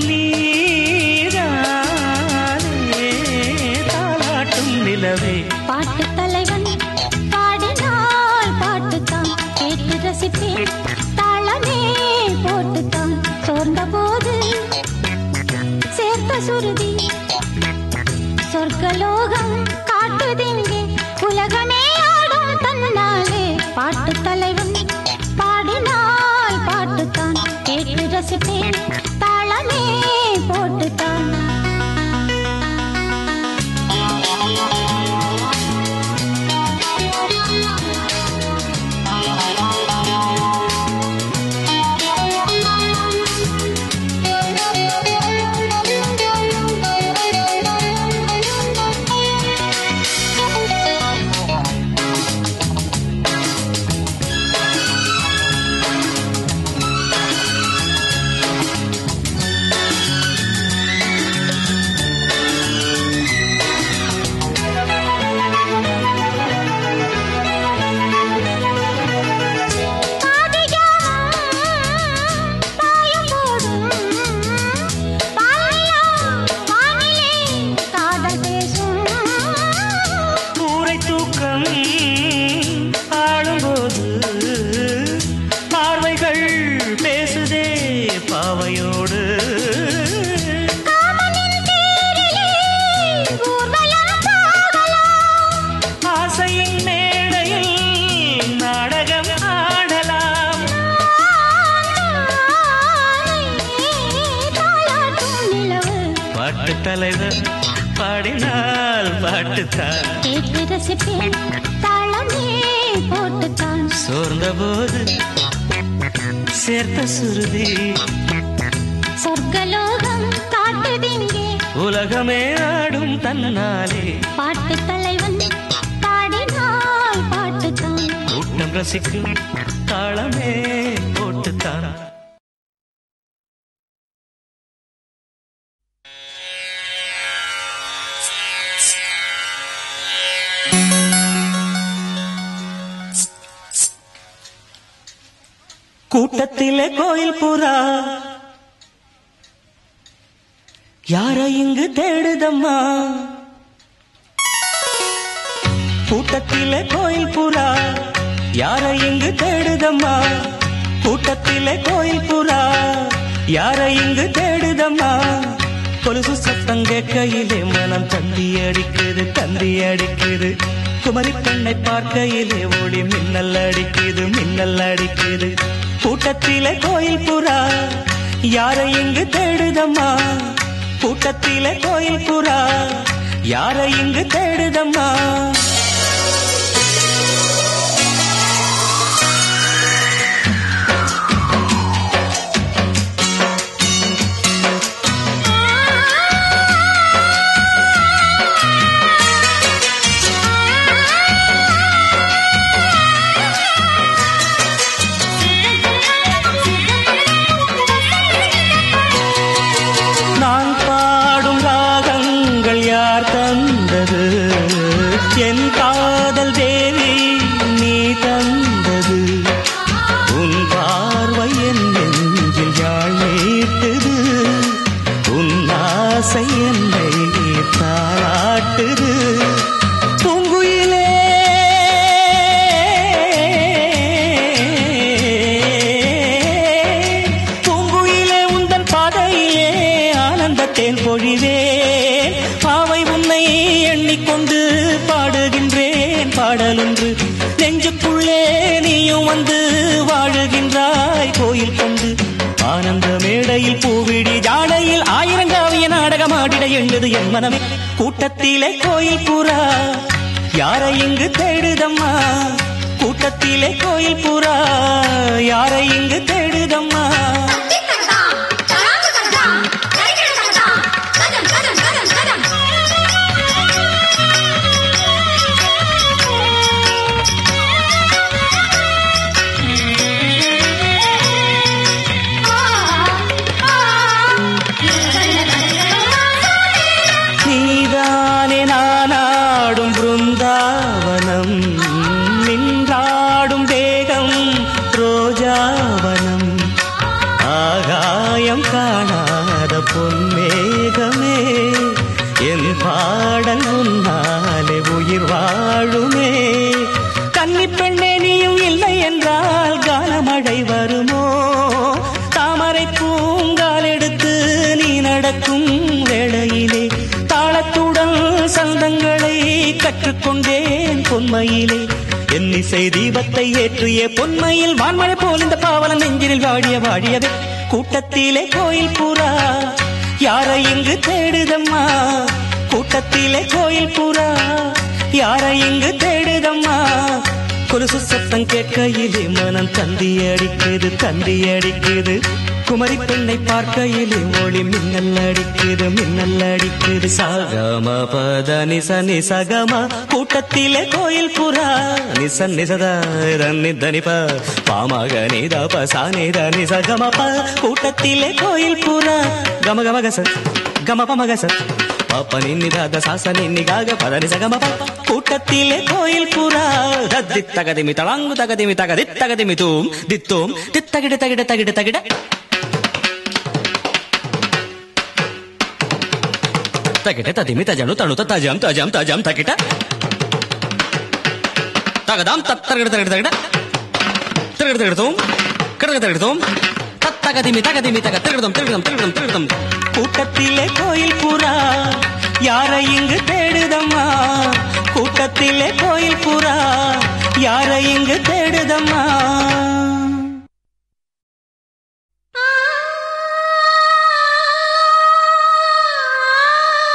Speaker 3: நீதானே தாலாட்டும் நிலவே
Speaker 4: பாட்டு தலைவன் பாடினால் பாட்டுத்தான் கேட்டு ரசிப்பேன் தாளமே போட்டுத்தான் சோர்ந்த போது சேர்த்த சுருதி சொர்க்கலோகம் காட்டுதிங்கே உலகமே ஆடும் தன்னாலே பாட்டு தலைவன் பாடினால் பாட்டுத்தான் கேட்டு ரசிப்பேன் தாளமே
Speaker 1: தலைவர் பாடினால் பாட்டுத்தான்
Speaker 4: கேட்டு ரசிப்பேன் தாளமே போட்டுத்தான்
Speaker 1: சோர்ந்த போது சேர்த்த சுருதி
Speaker 4: சொர்க்கலோகம் காட்டுதிங்கே
Speaker 1: உலகமே ஆடும் தன்னாலே
Speaker 4: பாட்டு தலைவன் பாடினால் பாட்டுத்தான்
Speaker 1: கூட்டம் ரசிக்கும் தாளமே போட்டுத்தான் கூட்டத்திலே கோயில் புறா யார இங்கு தேடுதம்மா கூட்டத்திலே கோயில் புறா யார இங்கு தேடுதம்மா கூட்டத்திலே கோயில் புறா யார இங்கு தேடுதம்மா கொலுசு சத்தம் கேட்கையிலே மனம் தந்தி அடிக்குது தந்தி அடிக்குது குமரி பெண்ணை பார்க்கையிலே ஒளி மின்னல் அடிக்குது மின்னல் அடிக்குது கூட்டத்திலே கோயில் புறா யார இங்கு தேடுதம்மா கூட்டத்திலே கோயில் புறா யார இங்கு தேடுதம்மா நான் பாடும் ராகங்கள் யார் தந்தது என் காதல் தேவி நீ தந்தது உன் பார்வை என் நெஞ்சில் யாழ் நீட்டுது உன் ஆசை என்னை தாளாட்டுது பூங்குயிலே பூங்குயிலே உந்தன் பாதையிலே ஆனந்தத்தேன் பொழிவேன் பாவை உன்னை எண்ணிக்கொண்டு பாடுகின்றேன் பாடலொன்று நெஞ்சுக்குள்ளே நீயும் வந்து வாழுகின்றாய் கோயில் கொண்டு ஆனந்த மேடையில் பூவிடி ஜாடையில் ஆயிரங்காவிய நாடகமாடிட எண்ணுது என் மனமே கூட்டத்திலே கோயில் புறா யாரை இங்கு தேடுதம்மா கூட்டத்திலே கோயில் புறா யாரை இங்கு தேடுதம்மா நீதானே நானாடும் பிருந்தாவனம் நின்றாடும் தேகம் ரோஜாவனம் ஆகாயம் காணாத பொன்மேகமே என் பாடல் உன்னாலே உயிர் வாழுமே கன்னி பெண்ணே நீயும் இல்லை என்றால் காலமழை வருமோ தாமரை பூங்கால் எடுத்து நீ நடக்கும் வேளையிலே தாளத்துடன் சந்தங்களை கற்றுக்கொண்டேன் பொன்மையிலே என்னிசை தீபத்தை ஏற்றிய பொன்மையில் வான்மழை போல் இந்த பாவலன் நெஞ்சினில் வாடிய வாடியவே கூட்டத்திலே கோயில் புறா யாரை இங்கு தேடுதம்மா கூட்டத்திலே கோயில் புறா யாரை இங்கு தேடுதம்மா கொலுசு சத்தம் கேட்கையிலே மனம் தந்தி அடிக்குது தந்தி அடிக்குது குமரி பெண்ணை பார்க்கையிலே ஒளி மின்னல் அடிக்குது மின்னல் அடிக்குது சகம பத நிச நிசகம கூட்டத்திலே கோயில் புறா நிச நிசத நித நிப பாமக நித பசா நித நிசகம ப கூட்டத்திலே கோயில் புறா கம கம கச கம பம கச பாப்ப நின்னிதாத சாச நின்னிகாக பத நிசகம ப கூட்டத்திலே கோயில் புறா தத்தி தகதிமி தளாங்கு தகதிமி தகதி தகதிமி தூம் தித்தோம் தித்தகிட தகிட தகிட தகிட తగిట తదిమి తజను తణుత తజం తజం తజం తగిట తగదాం తత్తరగడ తగడ తగడ తిరగడ తిరగడతాం కడగ తిరగడతాం தகதிமி தகதிமி தக திருடம் திருடம் திருடம் திருடம் கூட்டத்திலே கோயில் புறா யாரை இங்கு தேடுதம்மா கூட்டத்திலே கோயில் புறா யாரை இங்கு தேடுதம்மா
Speaker 2: ஆ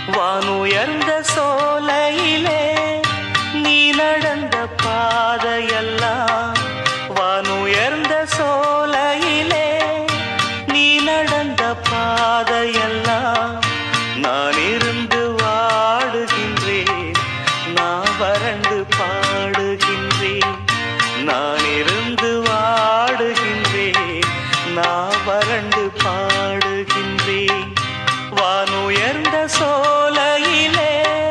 Speaker 1: வானுயர்ந்த சோலையிலே நீ நடந்த பாதையெல்லாம் வானுயர்ந்த சோலையிலே நீ நடந்த பாதையெல்லாம் நான் இருந்து வாடுகின்றேன் நான் வறண்டு பாடுகின்றேன் நான் இருந்து வாடுகின்றேன் நான் வறண்டு பாடுகின்றேன் வானுயர்ந்த சோலையிலே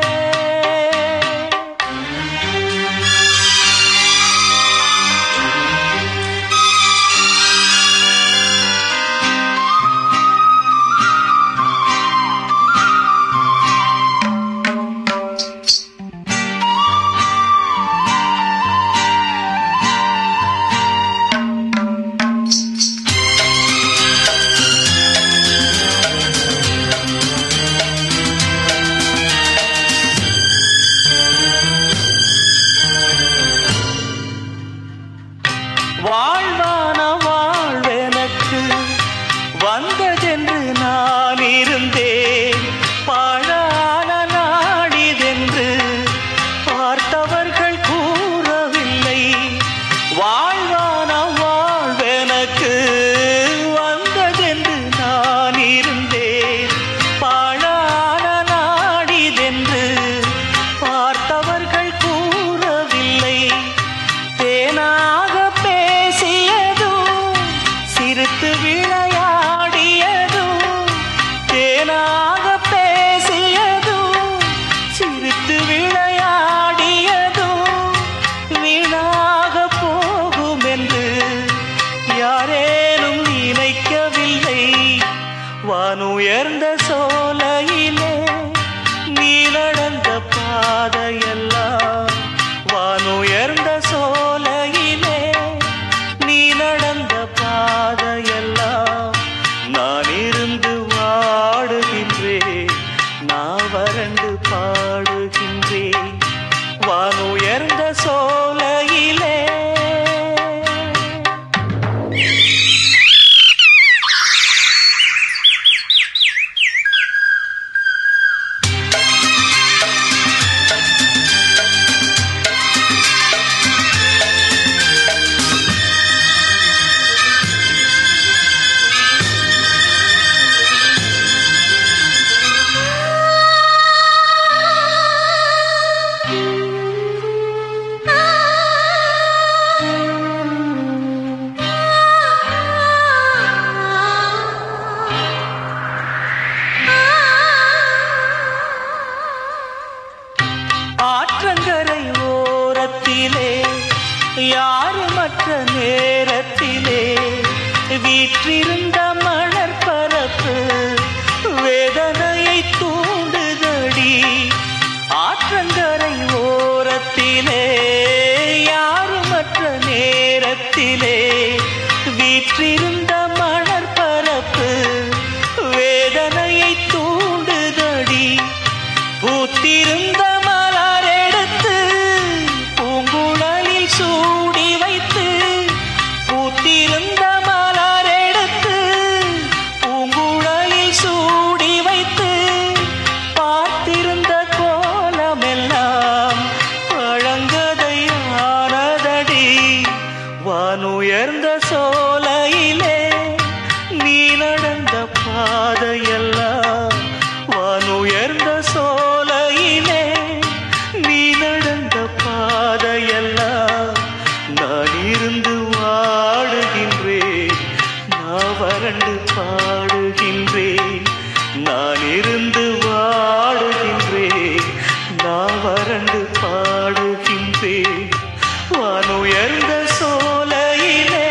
Speaker 1: வாழ்வான வாழ்வெனக்கு வந்ததென்று நான் இருந்தேன் பாழான நாடிதென்று பார்த்தவர்கள் கூறவில்லை வாழ்வான வாழ்வெனக்கு வந்ததென்று நான் இருந்தேன் பாழான நாடிதென்று பார்த்தவர்கள் கூறவில்லை தேனாக பேசியதும் சிரித்து விளையாடியதும் தேனாக பேசியதும் சிரித்து விளையாடியதும் வீணாக போகும் என்று யாரேனும் நினைக்கவில்லை வானுயர்ந்த சோலையிலே நீ நடந்த பாதையெல்லாம் வானுயர்ந்த சோலையிலே நீ நடந்த பாதையெல்லாம் நான் இருந்து வாடுகின்றேன் நான் வறண்டு பாடுகின்றேன் வானுயர்ந்த சோலையிலே ஆற்றங்கரை ஓரத்திலே யாருமற்ற நேரத்திலே வீற்றிருந்த மணற் பரப்பு வேதனையை தூண்டுதடி ஆற்றங்கரை ஓரத்திலே யாருமற்ற நேரத்திலே வீற்றிருந்த மணற் பரப்பு வேதனையை தூண்டுதடி பூத்திருந்த மலர் எடுத்து பூங்குழலில் சூடி வைத்து பூத்திருந்த மலர் எடுத்து பூங்குழலில் சூடி வைத்து பார்த்திருந்த கோலமெல்லாம் பழங்கதையானதடி வானுயர்ந்த சோலையிலே நீ நடந்த பாதையெல்லாம் வானுயர்ந்த சோலையிலே நீ நடந்த பாதையெல்லாம் நான் இருந்து வாடுகின்றேன் நான் வறண்டு பாடுகின்றேன் நான் இருந்து வாடுகின்றேன் நான் வறண்டு பாடுகின்றேன் வானுயர்ந்த சோலையிலே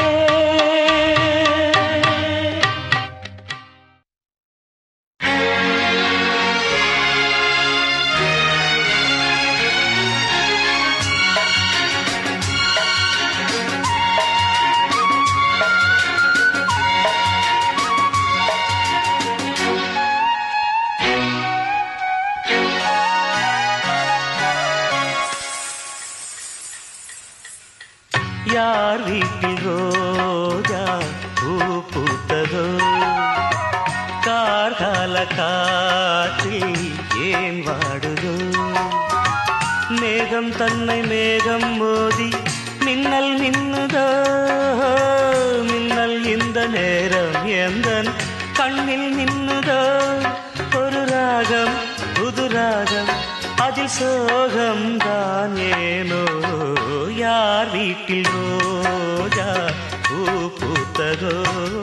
Speaker 1: யார் வீட்டில் ரோஜா பூ பூத்ததோ கார்கால காற்றில் ஏன் வாடுதோ மேகம் தன்னை மேகம் மோதி மின்னல் மின்னுதோ மின்னல் இந்த நேரம் எந்தன் கண்ணில் மின்னுதோ ஒரு ராகம் புது ராகம் அதில் சோகம் தான் ஏனோ யார் வீட்டில் ரோஜா பூ பூத்ததோ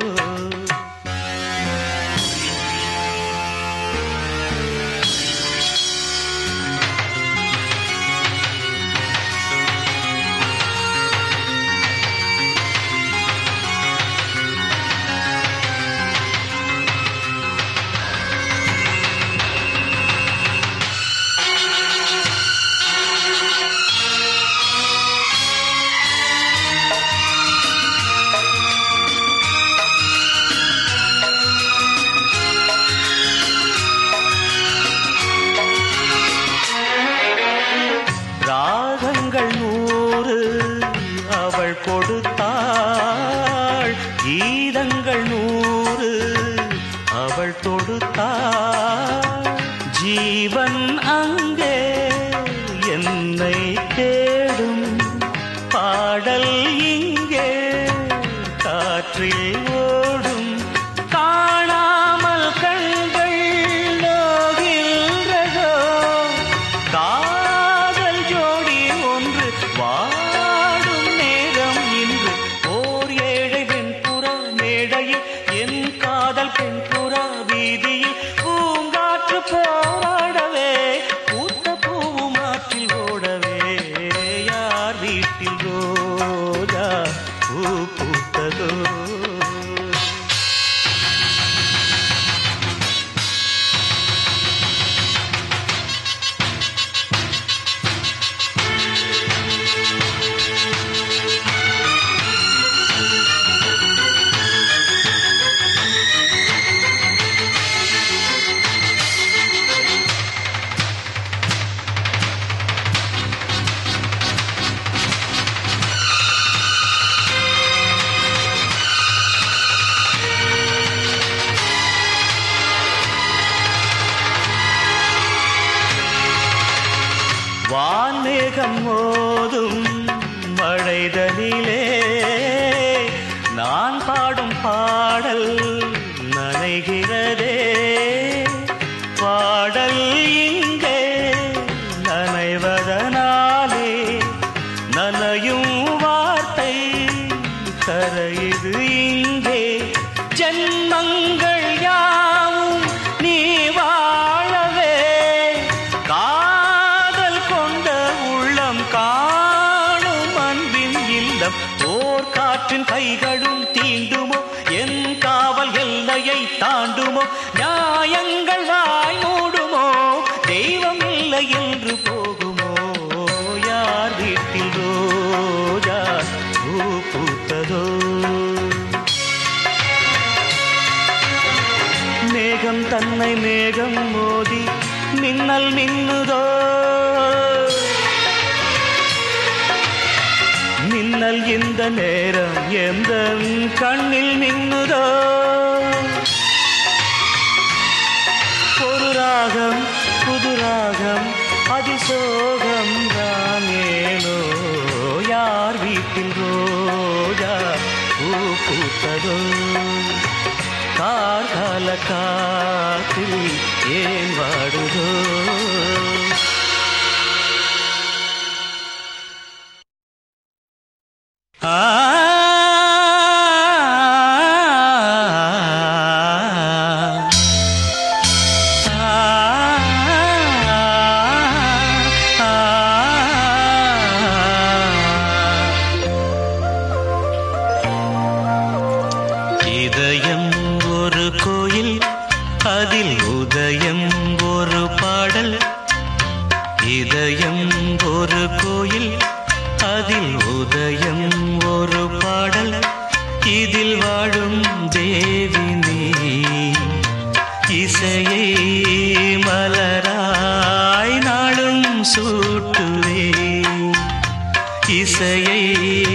Speaker 1: ராகங்கள் நூறு அவள் கொடுத்தாள் கீதங்கள் நூறு அவள் தொடுத்தாள் ஜீவன் அங்கே என்னை தேடும் பாடல் இங்கே காற்றில் ஓடும் காணாமல் கண்கள் நோகின்றதோ காதல் ஜோடி ஒன்று வாடும் நேரம் இன்று ஓர் ஏழை வெண்புறா மேடையில் என் காதல் பெண்புறா வீதியில் பூங்காற்று போராடவே பூத்த பூவும் ஆற்றில் ஓடவே யார் வீட்டில் ரோஜா பூ பூத்ததோ வான்மேகம் மோதும் மழைதனிலே நான் பாடும் பாடல் நனைகிறதே பாடல் இங்கே நனைவதனாலே நனையும் வார்த்தை கரையுது இங்கே ஜென்மங்கள் யாவும் நீ வாழவே காதல் கொண்ட உள்ளம் காணும் அன்பின் இல்லம் ஓர் காற்றின் கைகளும் தீண்டுமோ என் காவல் எல்லையை தாண்டுமோ நியாயங்கள் வாய் மூடுமோ தெய்வம் இல்லை என்று போகுமோ யார் வீட்டில் ரோஜா பூ பூத்ததோ மேகம் தன்னை மேகம் மோதி மின்னல் மின்னுதோ மின்னல் இந்த நேரம் எந்த கண்ணில் மின்னுதோ ஒரு ராகம் புது ராகம் அதிசோகம் தான் ஏனோ யார் வீட்டில் ரோஜா பூ பூத்ததோ கார்கால காற்றில் ஏன் வாடுதோ ஆ இதயம் ஒரு கோயில் அதில் உதயம் ஒரு பாடல் இதயம் ஒரு கோயில் அதில் உதயம் ஒரு பாடல் இதில் வாழும் தேவி நீ இசையை மலராய் நாளும் சூட்டுவே இசையை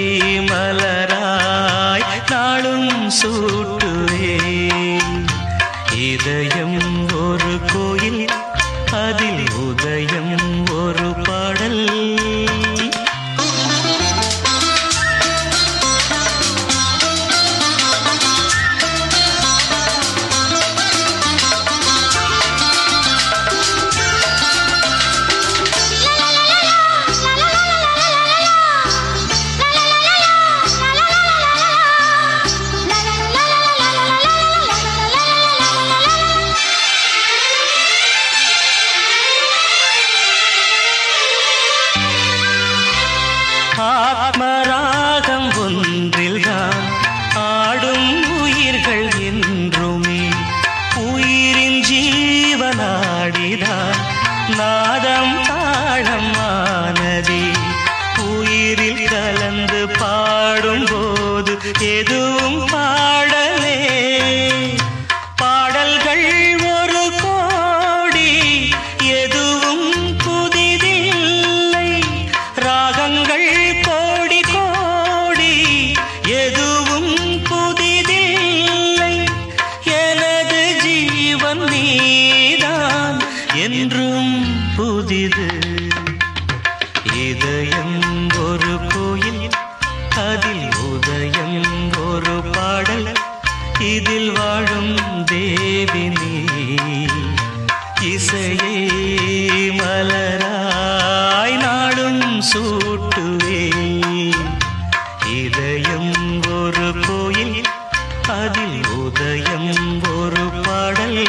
Speaker 1: மலராய் நாளும் சூட்டுவே இதயம் ஒரு கோயில் அதில் உதயம் ஒரு பாடல் ஆத்மராகம் ஒன்றில்தான் ஆடும் உயிர்கள் என்றுமே உயிரின் ஜீவனாடிதான் நாதம் தாளம் ஆனதே உயிரில் கலந்து பாடும்போது எதுவும் பாடலே பாடல்கள் ஒரு கோடி எதுவும் புதிதில்லை ராகங்கள் கோடி கோடி எதுவும் புதிதில்லை எனது ஜீவன் நீதான் என்றும் புதிது இதயம் ஒரு கோயில் அதில் உதயம் ஒரு பாடல் இதில் வாழும் தேவினி இசையே மலராய் நாடும் சூட்டுவே இதயம் ஒரு கோயில் அதில் உதயம் ஒரு பாடல்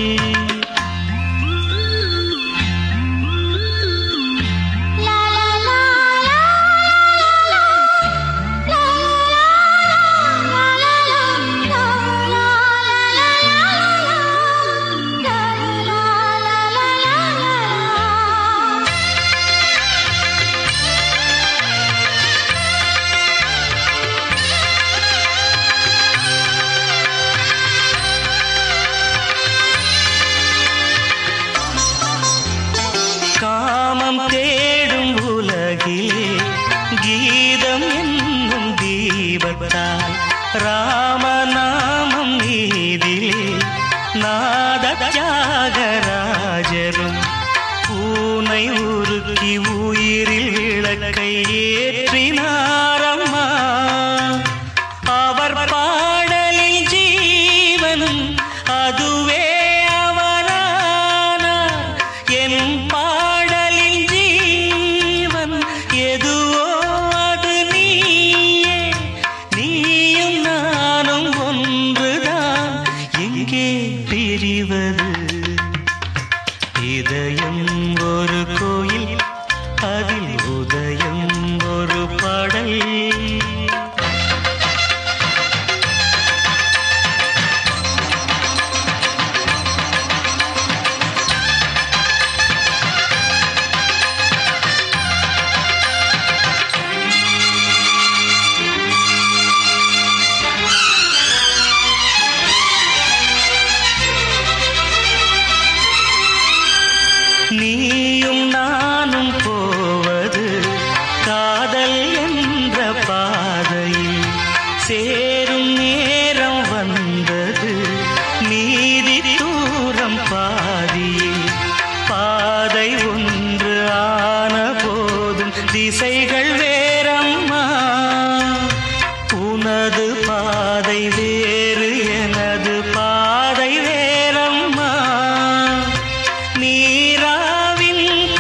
Speaker 1: காமம் தேடும் உலகிலே கீதம் என்னும் தீபத்தால் ராமநாமம் நீதிலே நாத தியாகராஜரும் பூனை உருக்கி உயிரில் விளக்கை ஏற்றினாரம்மா அவர் பாடலில் ஜீவனும் அதுவே அவரானார் என் பாடலில் ஜீவன் எதுவோ அது நீயே நீயும் நானும் ஒன்றுதான் எங்கே பிரிவது இதயம் ஒரு கோயில் அதில் உதயம் ஒரு பாடல் நீயும் நானும் போவது காதல் என்ற பாதையில் சேரும் நேரம் வந்தது மீதி தூரம் பாதியில் பாதை ஒன்று ஆன போதும் திசைகள் வேறம்மா உனது பாதை வேறு எனது பாதை வேறம்மா நீராவின்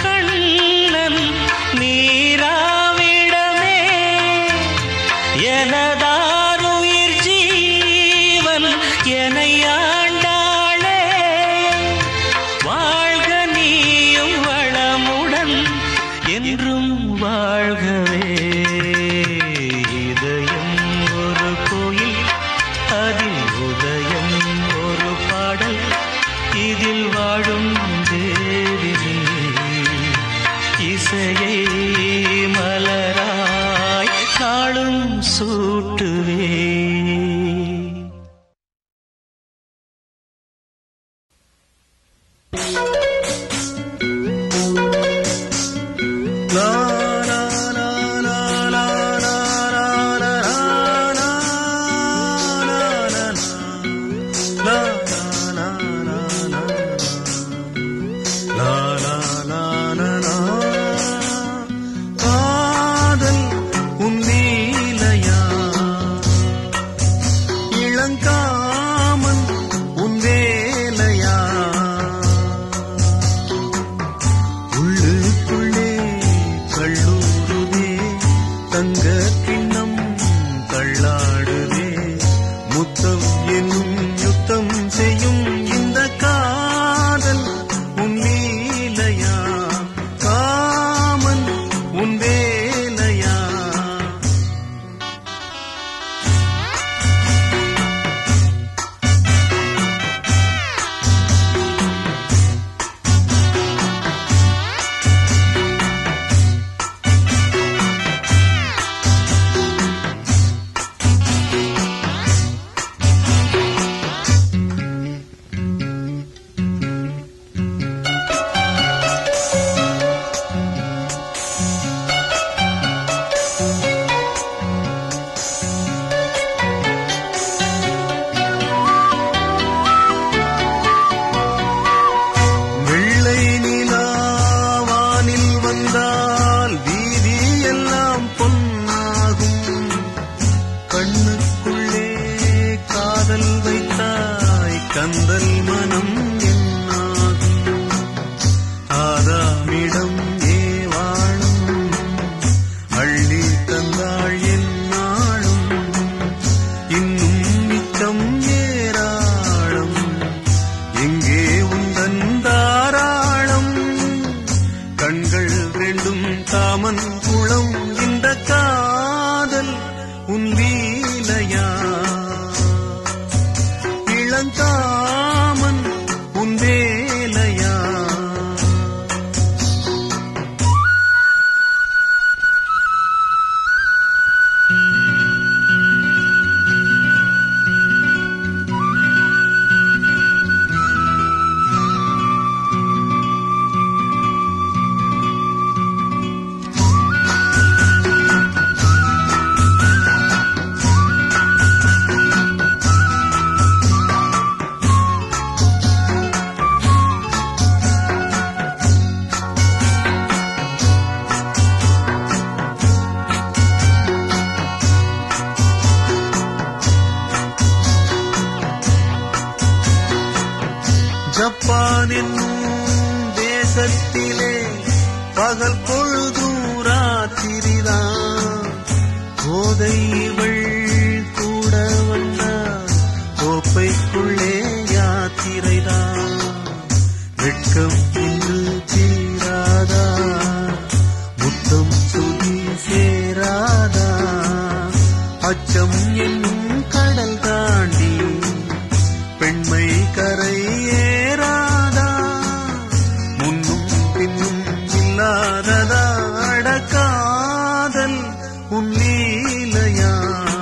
Speaker 6: தேசத்திலே பகல் பொழுதும் ராத்திரிதான் போதை இவள் கூட வந்தார் கோப்பைக்குள்ளே யாத்திரைதான் வெட்கம் இன்று தீராதா முத்தம் சுதி சேராதா அச்சம் என்னும் கடல் தாண்டி பெண்மை கரை ஏறாதா முன்னும் பின்னும் இல்லாததா அடக்காதல் உன் லீலையா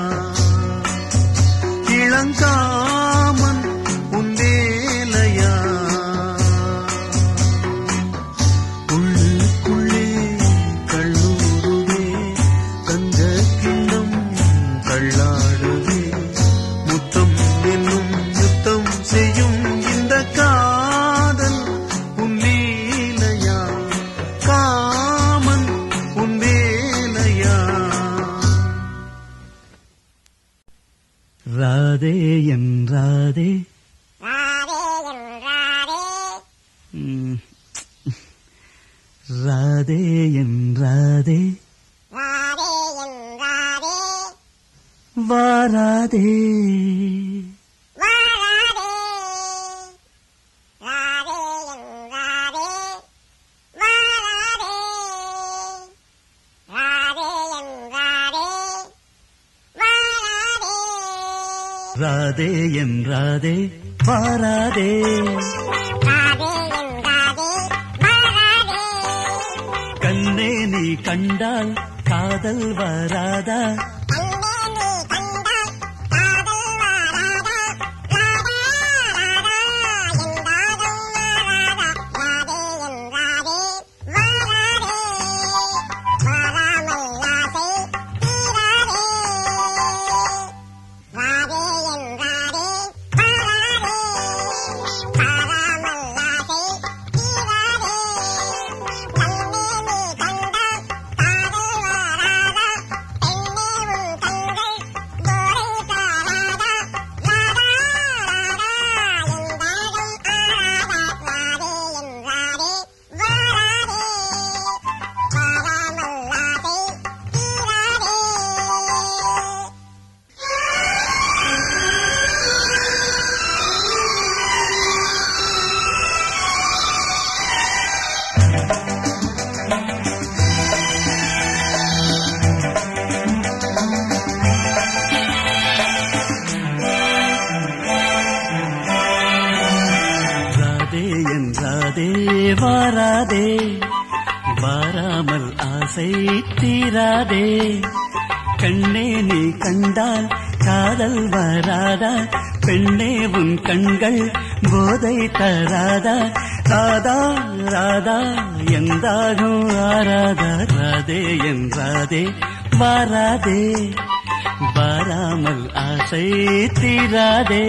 Speaker 6: இளங்காமன் உன் வேலையா உள்ளுக்குள்ளே கல்லூருவே தங்க கிண்ணம் தள்ளாடுவே முத்தம் என்னும் யுத்தம் செய்யும் இந்த காதல் உன் லீலையா காமன் உன் வேலையா
Speaker 1: ராதே என் ராதே ம். ராதே என் ராதே வாராதே ராதே என் ராதே வாராதே கண்ணே நீ கண்டால் காதல் வராதா ராதே என் ராதே வாராதே வாராமல் ஆசை தீராதே கண்ணே நீ கண்டால் காதல் வராதா பெண்ணே உன் கண்கள் போதை தராதா ராதா ராதா எந்தாகும் ஆராதா ராதே என் ராதே வாராதே வாராமல் ஆசை தீராதே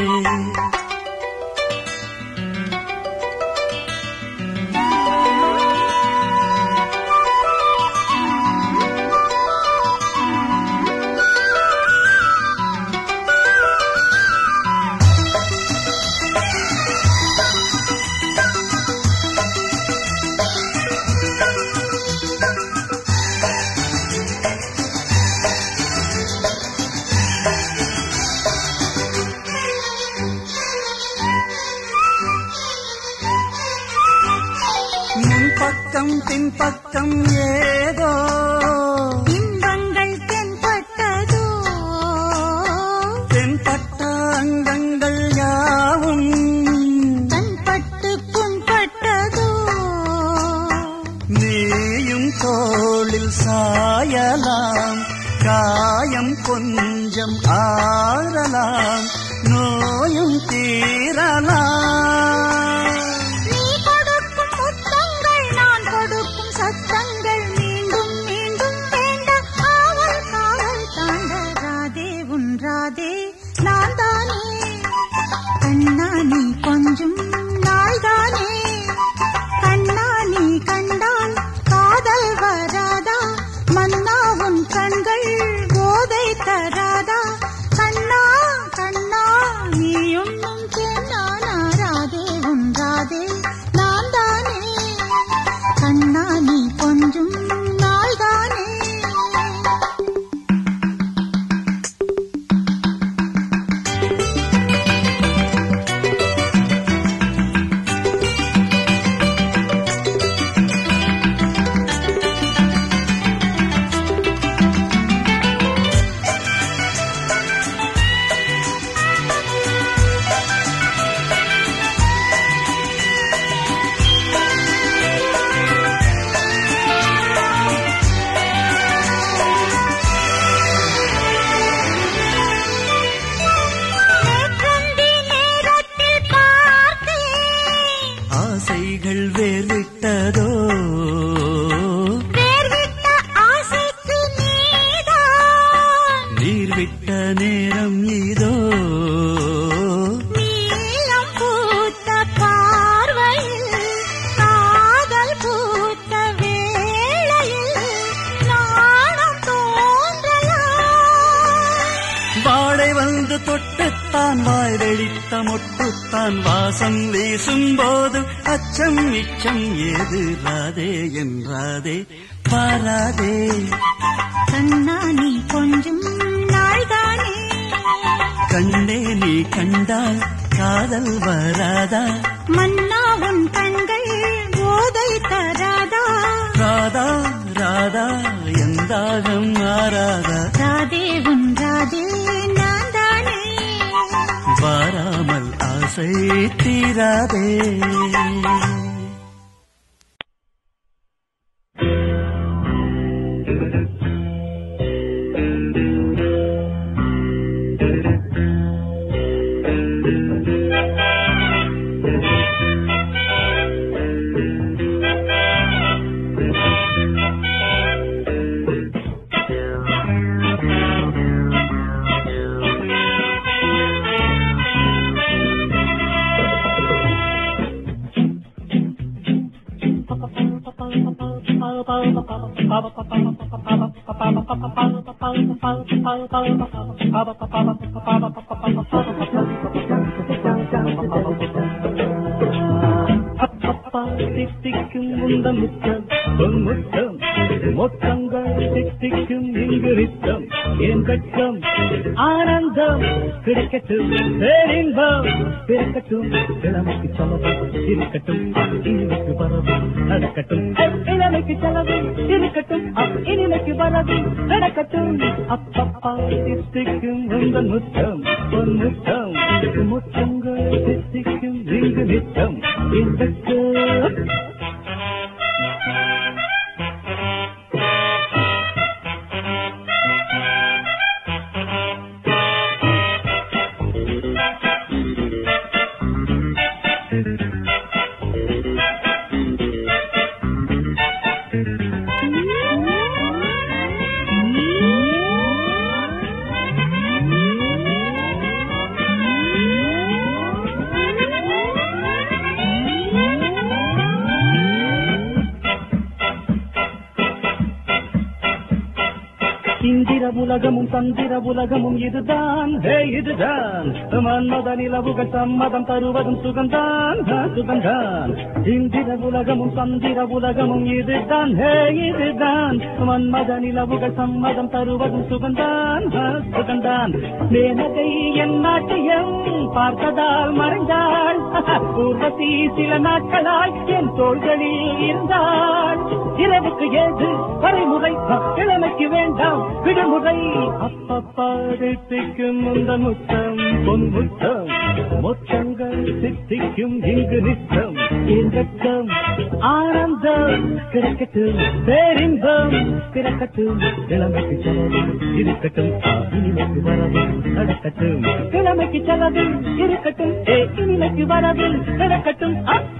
Speaker 1: முன்பக்கம் பின்பக்கம் ஏதோ
Speaker 4: இன்பங்கள் தென்பட்டதோ
Speaker 1: தென்பட்ட அங்கங்கள் யாவும்
Speaker 4: தன்பட்டு புண்பட்டதோ
Speaker 1: நீயும் தோளில் சாயலாம் காயம் கொஞ்சம் ஆறலாம் நோயும் தீரலாம்
Speaker 4: நீ கொடுக்கும் முத்தங்கள் நான் கொடுக்கும் சத்தங்கள் மீண்டும் மீண்டும் வேண்ட ஆவல் காவல் தாண்ட ராதே உன் ராதே நான் தானே கண்ணா நீ கொஞ்சம் நாள்தானே கண்ணா நீ கண்டால் காதல் வராதா மன்னா உன் கண்கள் போதை தராதா கண்ணா கண்ணா நீ ஒன்னும் தென்னானாரா
Speaker 1: விட்டதோ
Speaker 2: வேர்விட்ட ஆசைக்கு நீதான்
Speaker 1: நீர் விட்ட நேரம் இதோ
Speaker 2: நீலம் பூத்த பார்வையில் காதல் பூத்த வேளையில் நாணம் தோன்றலாம்
Speaker 1: வாடை வந்து தொட்டுத்தான் வாய் வெடித்த மொட்டுத்தான் வாசம் வீசும் போது அச்சம் மிச்சம் ஏது ராதே என்றாதே பாராதே
Speaker 2: கண்ணா நீ கொஞ்சம் நாள்தானே
Speaker 1: கண்ணே நீ கண்டால் காதல் வராதா
Speaker 2: மன்னா உன் கண்கள் போதை தராதா
Speaker 1: ராதா ராதா எந்தாகம் மாறாதா
Speaker 2: ராதே உன் ராதே நான் தானே
Speaker 1: வாராமல் ஆசை தீராதே
Speaker 3: தித்திக்கும் உந்த முத்தம் பொன் முத்தம் மொத்தங்கள் தித்திக்கும் இங்கு நித்தம் என் கட்டம் ஆனந்தம் கிடைக்கட்டும் பேரின்பம் பிறக்கட்டும் இளமைக்கு சமபம் இருக்கட்டும் இனிமைக்கு வரவும் நடக்கட்டும் இளமைக்கு செலவு இருக்கட்டும் இனிமைக்கு வரவும் நடக்கட்டும் அப்பப்பா தித்திக்கும் உந்த முத்தம் பொன் முத்தம் முத்தங்கள் தித்திக்கும் இங்கு நித்தம் என் கட்டம் இந்திர உலகமும் தந்திர உலகமும் இதுதான் ஹே இதுதான் மன்மத நிலவுகள் சம்மதம் தருவதும் சுகந்தான் ஆ, சுகந்தான் இந்திர உலகமும் தந்திர உலகமும் இதுதான் ஹே இதுதான் மன்மத நிலவுகள் சம்மதம் தருவதும் சுகந்தான் ஆ, சுகந்தான் மேனகை என் நாட்டியம் பார்த்ததால் மறைந்தாள் ஊர்வசி சில நாட்களாய் என் தோள்களில் இருந்தாள் இரவுக்கு ஏது வரைமுறை ஆ, இளமைக்கு வேண்டாம் விடுமுறை அப்பப்பா தித்திக்கும் முந்த முத்தம் பொன் முத்தம் மொத்தங்கள் தித்திக்கும் இங்கு நித்தம் இன்பம் ஆனந்தம் கிடைக்கட்டும் பேரின்பம் பிறக்கட்டும் இளமைக்கு செலவு இருக்கட்டும் இனிமைக்கு வரவு நடக்கட்டும் இளமைக்கு செலவு இருக்கட்டும் ஏ இனிமைக்கு வரவு நடக்கட்டும்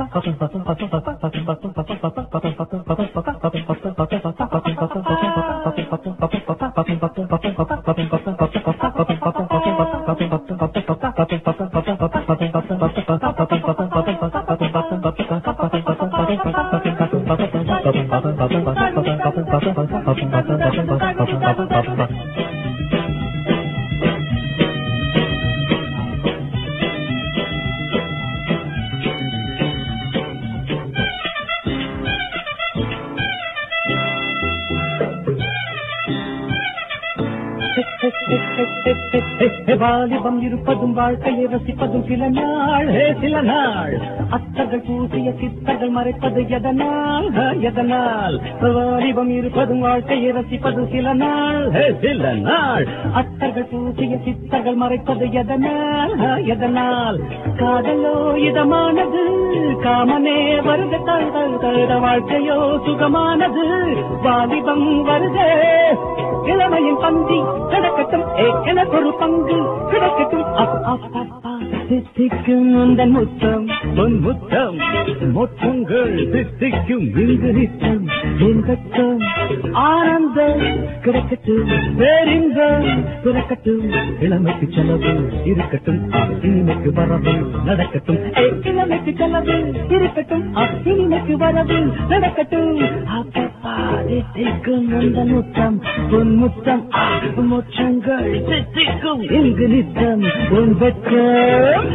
Speaker 3: வாலிபம் இருப்பதும் வாழ்க்கையை ரசிப்பதும் சில நாள் ஹே சில நாள் அத்தர்கள் பூசிய சித்தர்கள் மறைப்பது எதனால் ஹ, எதனால் வாலிபம் இருப்பதும் வாழ்க்கையை ரசிப்பதும் சில நாள் ஹே சில நாள் அத்தர்கள் பூசிய சித்தர்கள் மறைப்பது எதனால் ஹ, எதனால் காதலோ இதமானது காமனே வருக தழுத தழுத வாழ்க்கையோ சுகமானது வாலிபம் வருதே இளமையின் பந்தி கடக்கட்டும் ஏ என
Speaker 1: ஒரு பங்கு கிடைக்கட்டும் அப், அப், அப்பா. தித்திக்கும் உந்தன் முத்தம் பொன் முத்தம் மொத்தங்கள் தித்திக்கும் இங்கு நித்தம் இன்பத்தம் ஆனந்தம் கிடைக்கட்டும் பேரின்பம் பிறக்கட்டும் இளமைக்கு செலவு இருக்கட்டும் இனிமைக்கு வரவு நடக்கட்டும் ஏய், இளமைக்கு செலவு இருக்கட்டும் இனிமைக்கு வரவு நடக்கட்டும் அப்பப்பா தித்திக்கும் உந்தன் முத்தம் பொன் முத்தம் ஆ, மொச்சங்கள் தித்திக்கும் இங்கு நித்தம் உன் வெட்கம்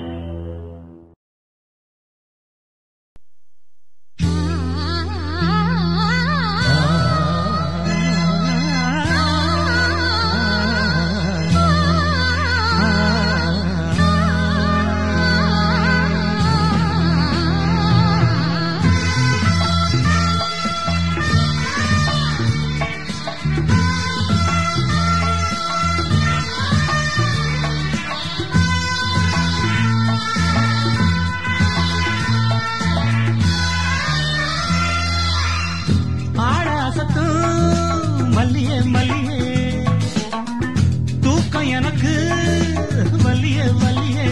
Speaker 1: ஆடாசத்தும் மல்லியே மல்லியே தூக்கம் எனக்கு வல்லியே வல்லியே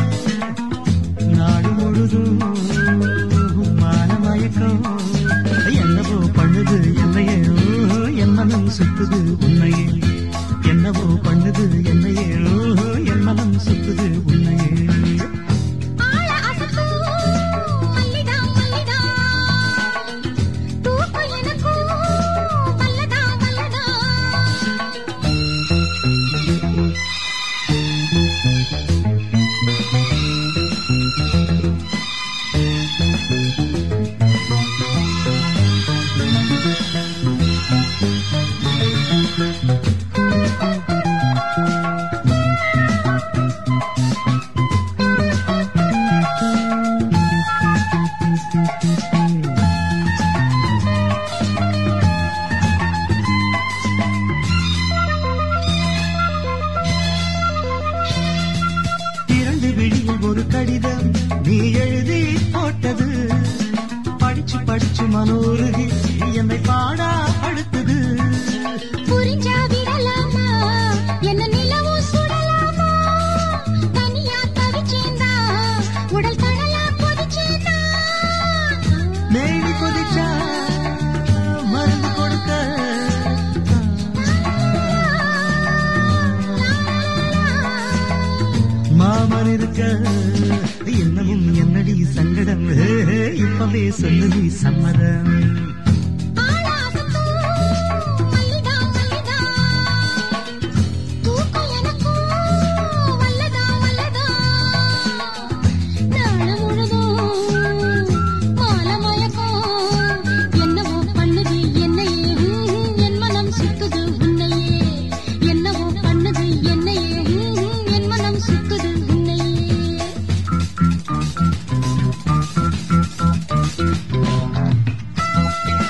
Speaker 1: நாடு முழுதும் மானமயக்கம் என்னவோ பண்ணுது என்னையே என் மனம் சுத்துது உன்னையே என்னவோ பண்ணுது என்னையே என் மனம் சுத்துது உன்னையே
Speaker 4: ஆள அசத்தும் மல்லிதா மல்லிதா தூக்கம் எனக்கும் மல்லதா மல்லதா
Speaker 1: இரண்டு விழியில் ஒரு கடிதம் நீ எழுதி போட்டது படிச்சு படிச்சு மனோருகி என்னை பாடா படுத்தது
Speaker 4: புரிஞ்சா விடலாமா என்ன நிலவும் சுடலாமா தனியா தவிச்சேந்தா உடல் தடலா கொதிச்சேந்தா
Speaker 1: மேலி கொதிச்சா மருந்து கொடுக்க மாமன் இருக்க என்னவும் என்னடி சங்கடம் இப்பவே சொல்லு நீ சம்மதம்
Speaker 4: ஆள அசத்தும் மல்லிதா மல்லிதா தூக்கம் எனக்கும் வல்லதா வல்லதா நாள முழுதும் மாலை மயக்கம் என்னவோ பண்ணுது என்னையே ஹம், என் மனம் சுத்துது உன்னையே என்னவோ பண்ணுது என்னையே ஹம், என் மனம் சுத்துது உன்னையே
Speaker 1: ஆ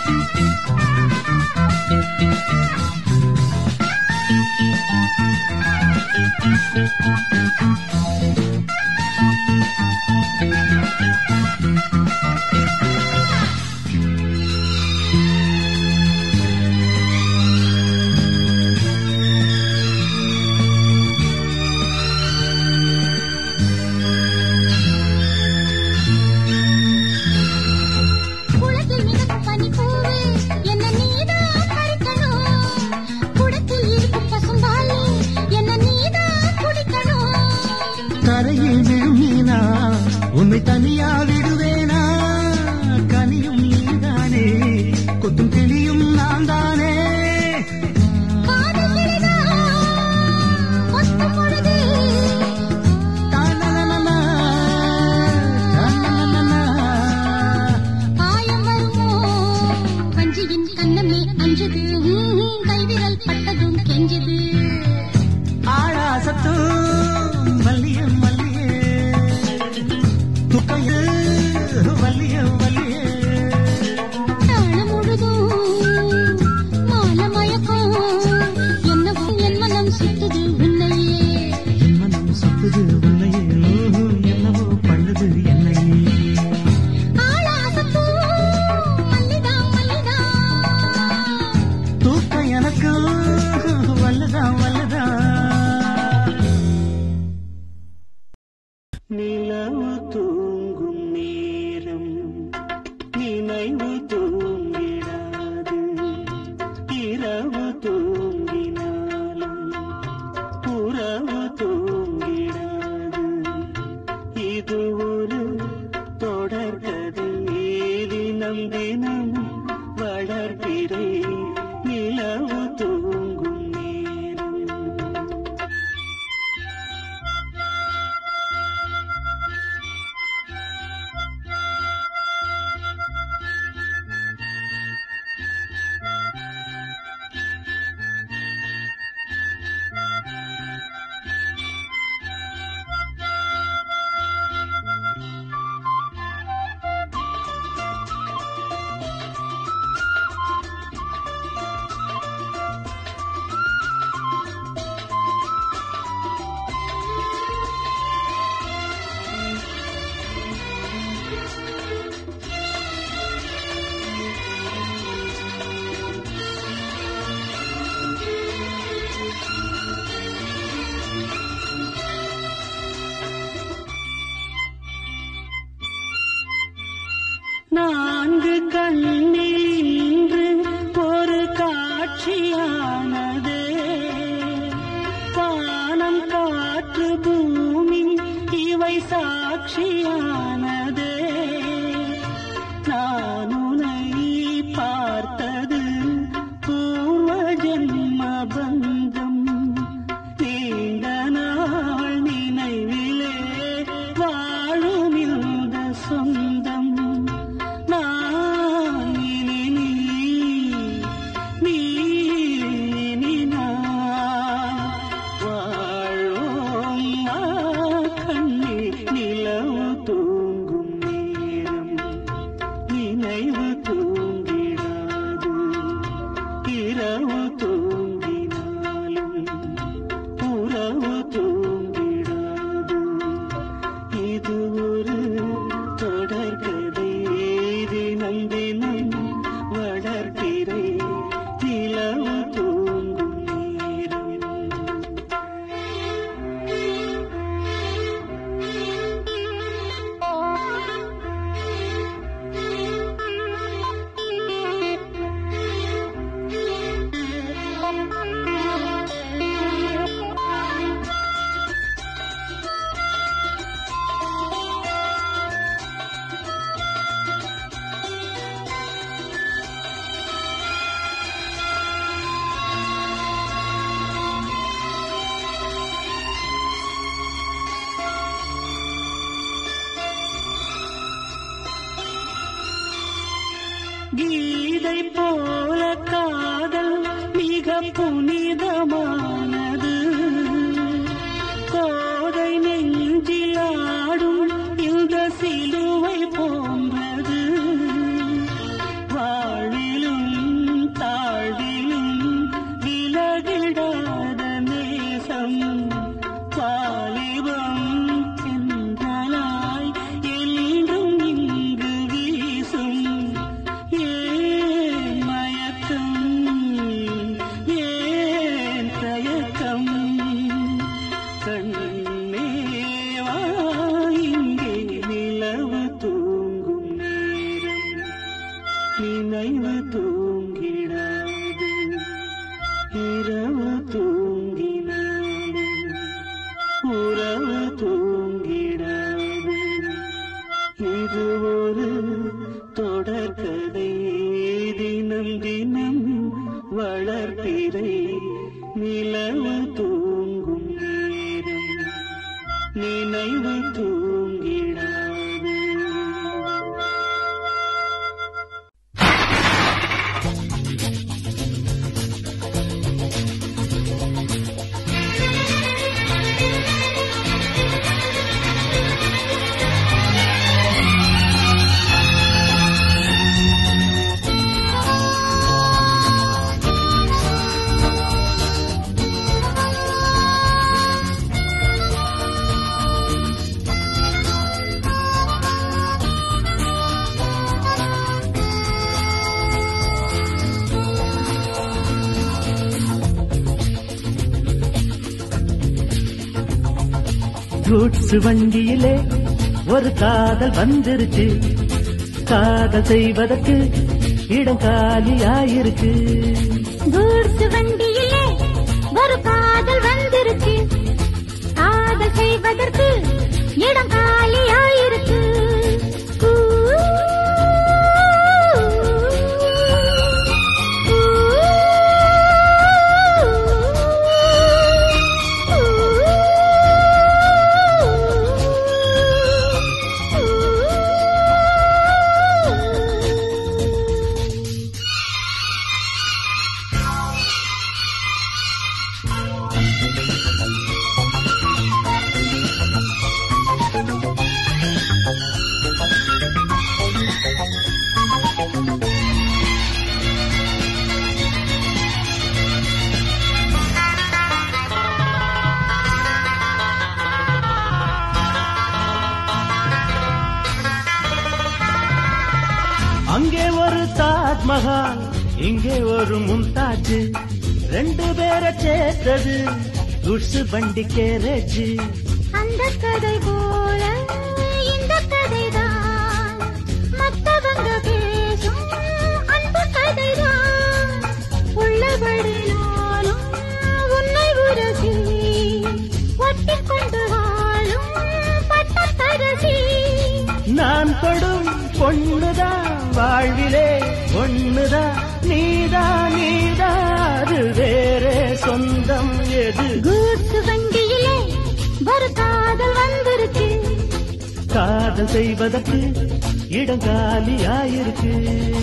Speaker 1: இரவு தூங்கிடாது இரவு தூங்கினாலும் உறவு தூங்கிடாது இது ஒரு தொடர்கதை தினம் தினம் வளர்பிறை நிலவு தூங்கும் நேரம் நான்கு கண்ணில் இன்று ஒரு காட்சியானதே வானம் காற்று பூமி இவை சாட்சியானதே நான் உன்னை பார்த்தது பூர்வ ஜென்ம பந்தம் நீண்ட நாள் நினைவிலே வாழும் இந்த சொந்தம் நான் இனி நீ நீ இனி நான் வாழ்வோம் வா கண்ணே நிலவு தூங்கும் நேரம் நினைவு தூங்கிடாது இரவு தூங்கினாலும் உறவு தூங்கிடாது இது ஒரு தொடர்கதை தினம் தினம் வளர்பிறை நிலவு தூங்கும் நேரம் கீதை போல காதல் மிக புனிதமானது கோதை நெஞ்சில் ஆடும் இந்த சிலுவை போன்றது வாழிலும் தாழ்விலும் விலகிடாத நேசம் வாலிபம் என்றலாய் என்றும் இங்கு வீசும் ஏன் மயக்கம் ஏன் தயக்கம் கண்ணேவா இங்கே நிலவு தூங்கும் நேரம் நினைவு தூங்கிடாது இரவு தூங்கினாலும் உறவு தூங்கிடாது இது ஒரு தொடர்கதை தினம் தினம் வளர்பிறை நிலவு தூங்கும் நேரம் நினைவு தூங்கிடாது
Speaker 5: கூட்ஸ் வண்டியிலே ஒரு காதல் வந்துருச்சு காதல் செய்வதற்கு இடம் காலியாயிருக்கு
Speaker 4: கூட்ஸ் வண்டியிலே ஒரு காதல் வந்துருச்சு காதல் செய்வதற்கு இடம் காலியாயிருக்கு ஊ,
Speaker 5: அங்கே ஒரு தாஜ்மஹால் இங்கே ஒரு மும்தாஜ் ரெண்டு பேரை சேர்த்தது குட்ஸ் வண்டி கேரேஜ்
Speaker 4: அந்த கதை போல இந்த கதைதான் மத்தவங்க பேசும் அன்பு கதைதான் உள்ளபடி நானும் உன்னை உரசி ஒட்டிக் கொண்டு வாழும் பட்டத்தரசி
Speaker 5: நான் படும் பொண்ணுதான் வாழ்விலே ஒண்ணுதான் நீதான் நீதான் அது வேறே சொந்தம் எது
Speaker 4: கூட்டு வண்டியிலே ஒரு காதல் வந்துருச்சு
Speaker 5: காதல் செய்வதற்கு இடம் காலியாயிருக்கு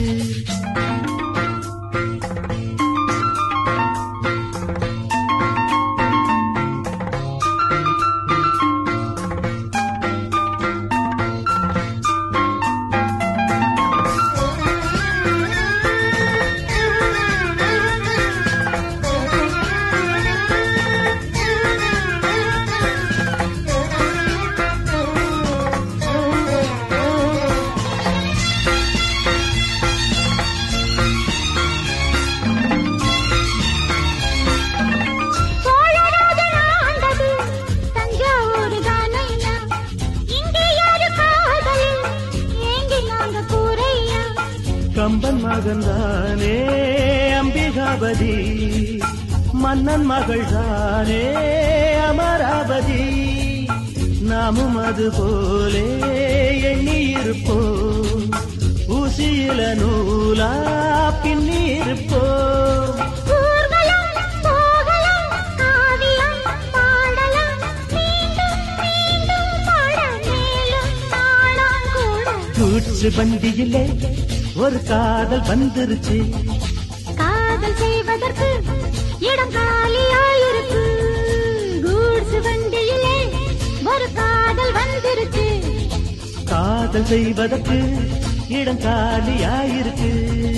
Speaker 4: சோழராஜன் ஆண்டது தஞ்சாவூர் தானையா இங்கே யாரு காதலில் ஏங்கி நாங்க கூரையா
Speaker 5: கம்பன் மகன்தானே அம்பிகாபதி மன்னன் மகள் தானே அமராவதி நாமும் அது போலே எண்ணி இருப்போம் ஊசியில நூலா பின்னி இருப்போம்
Speaker 4: ஊர்வலம் போகலாம் காவியம் பாடலாம் மீண்டும் மீண்டும் பாட மேலும் நாளாம் கூட
Speaker 5: கூச்சு வண்டியிலே ஒரு காதல் வந்துருச்சு
Speaker 4: காதல் செய்வதற்கு இடம் காலியாயிருக்கு கூட்ஸ் வண்டியிலே ஒரு காதல் வந்துருச்சு
Speaker 5: காதல் செய்வதற்கு இடம் காலியாயிருக்கு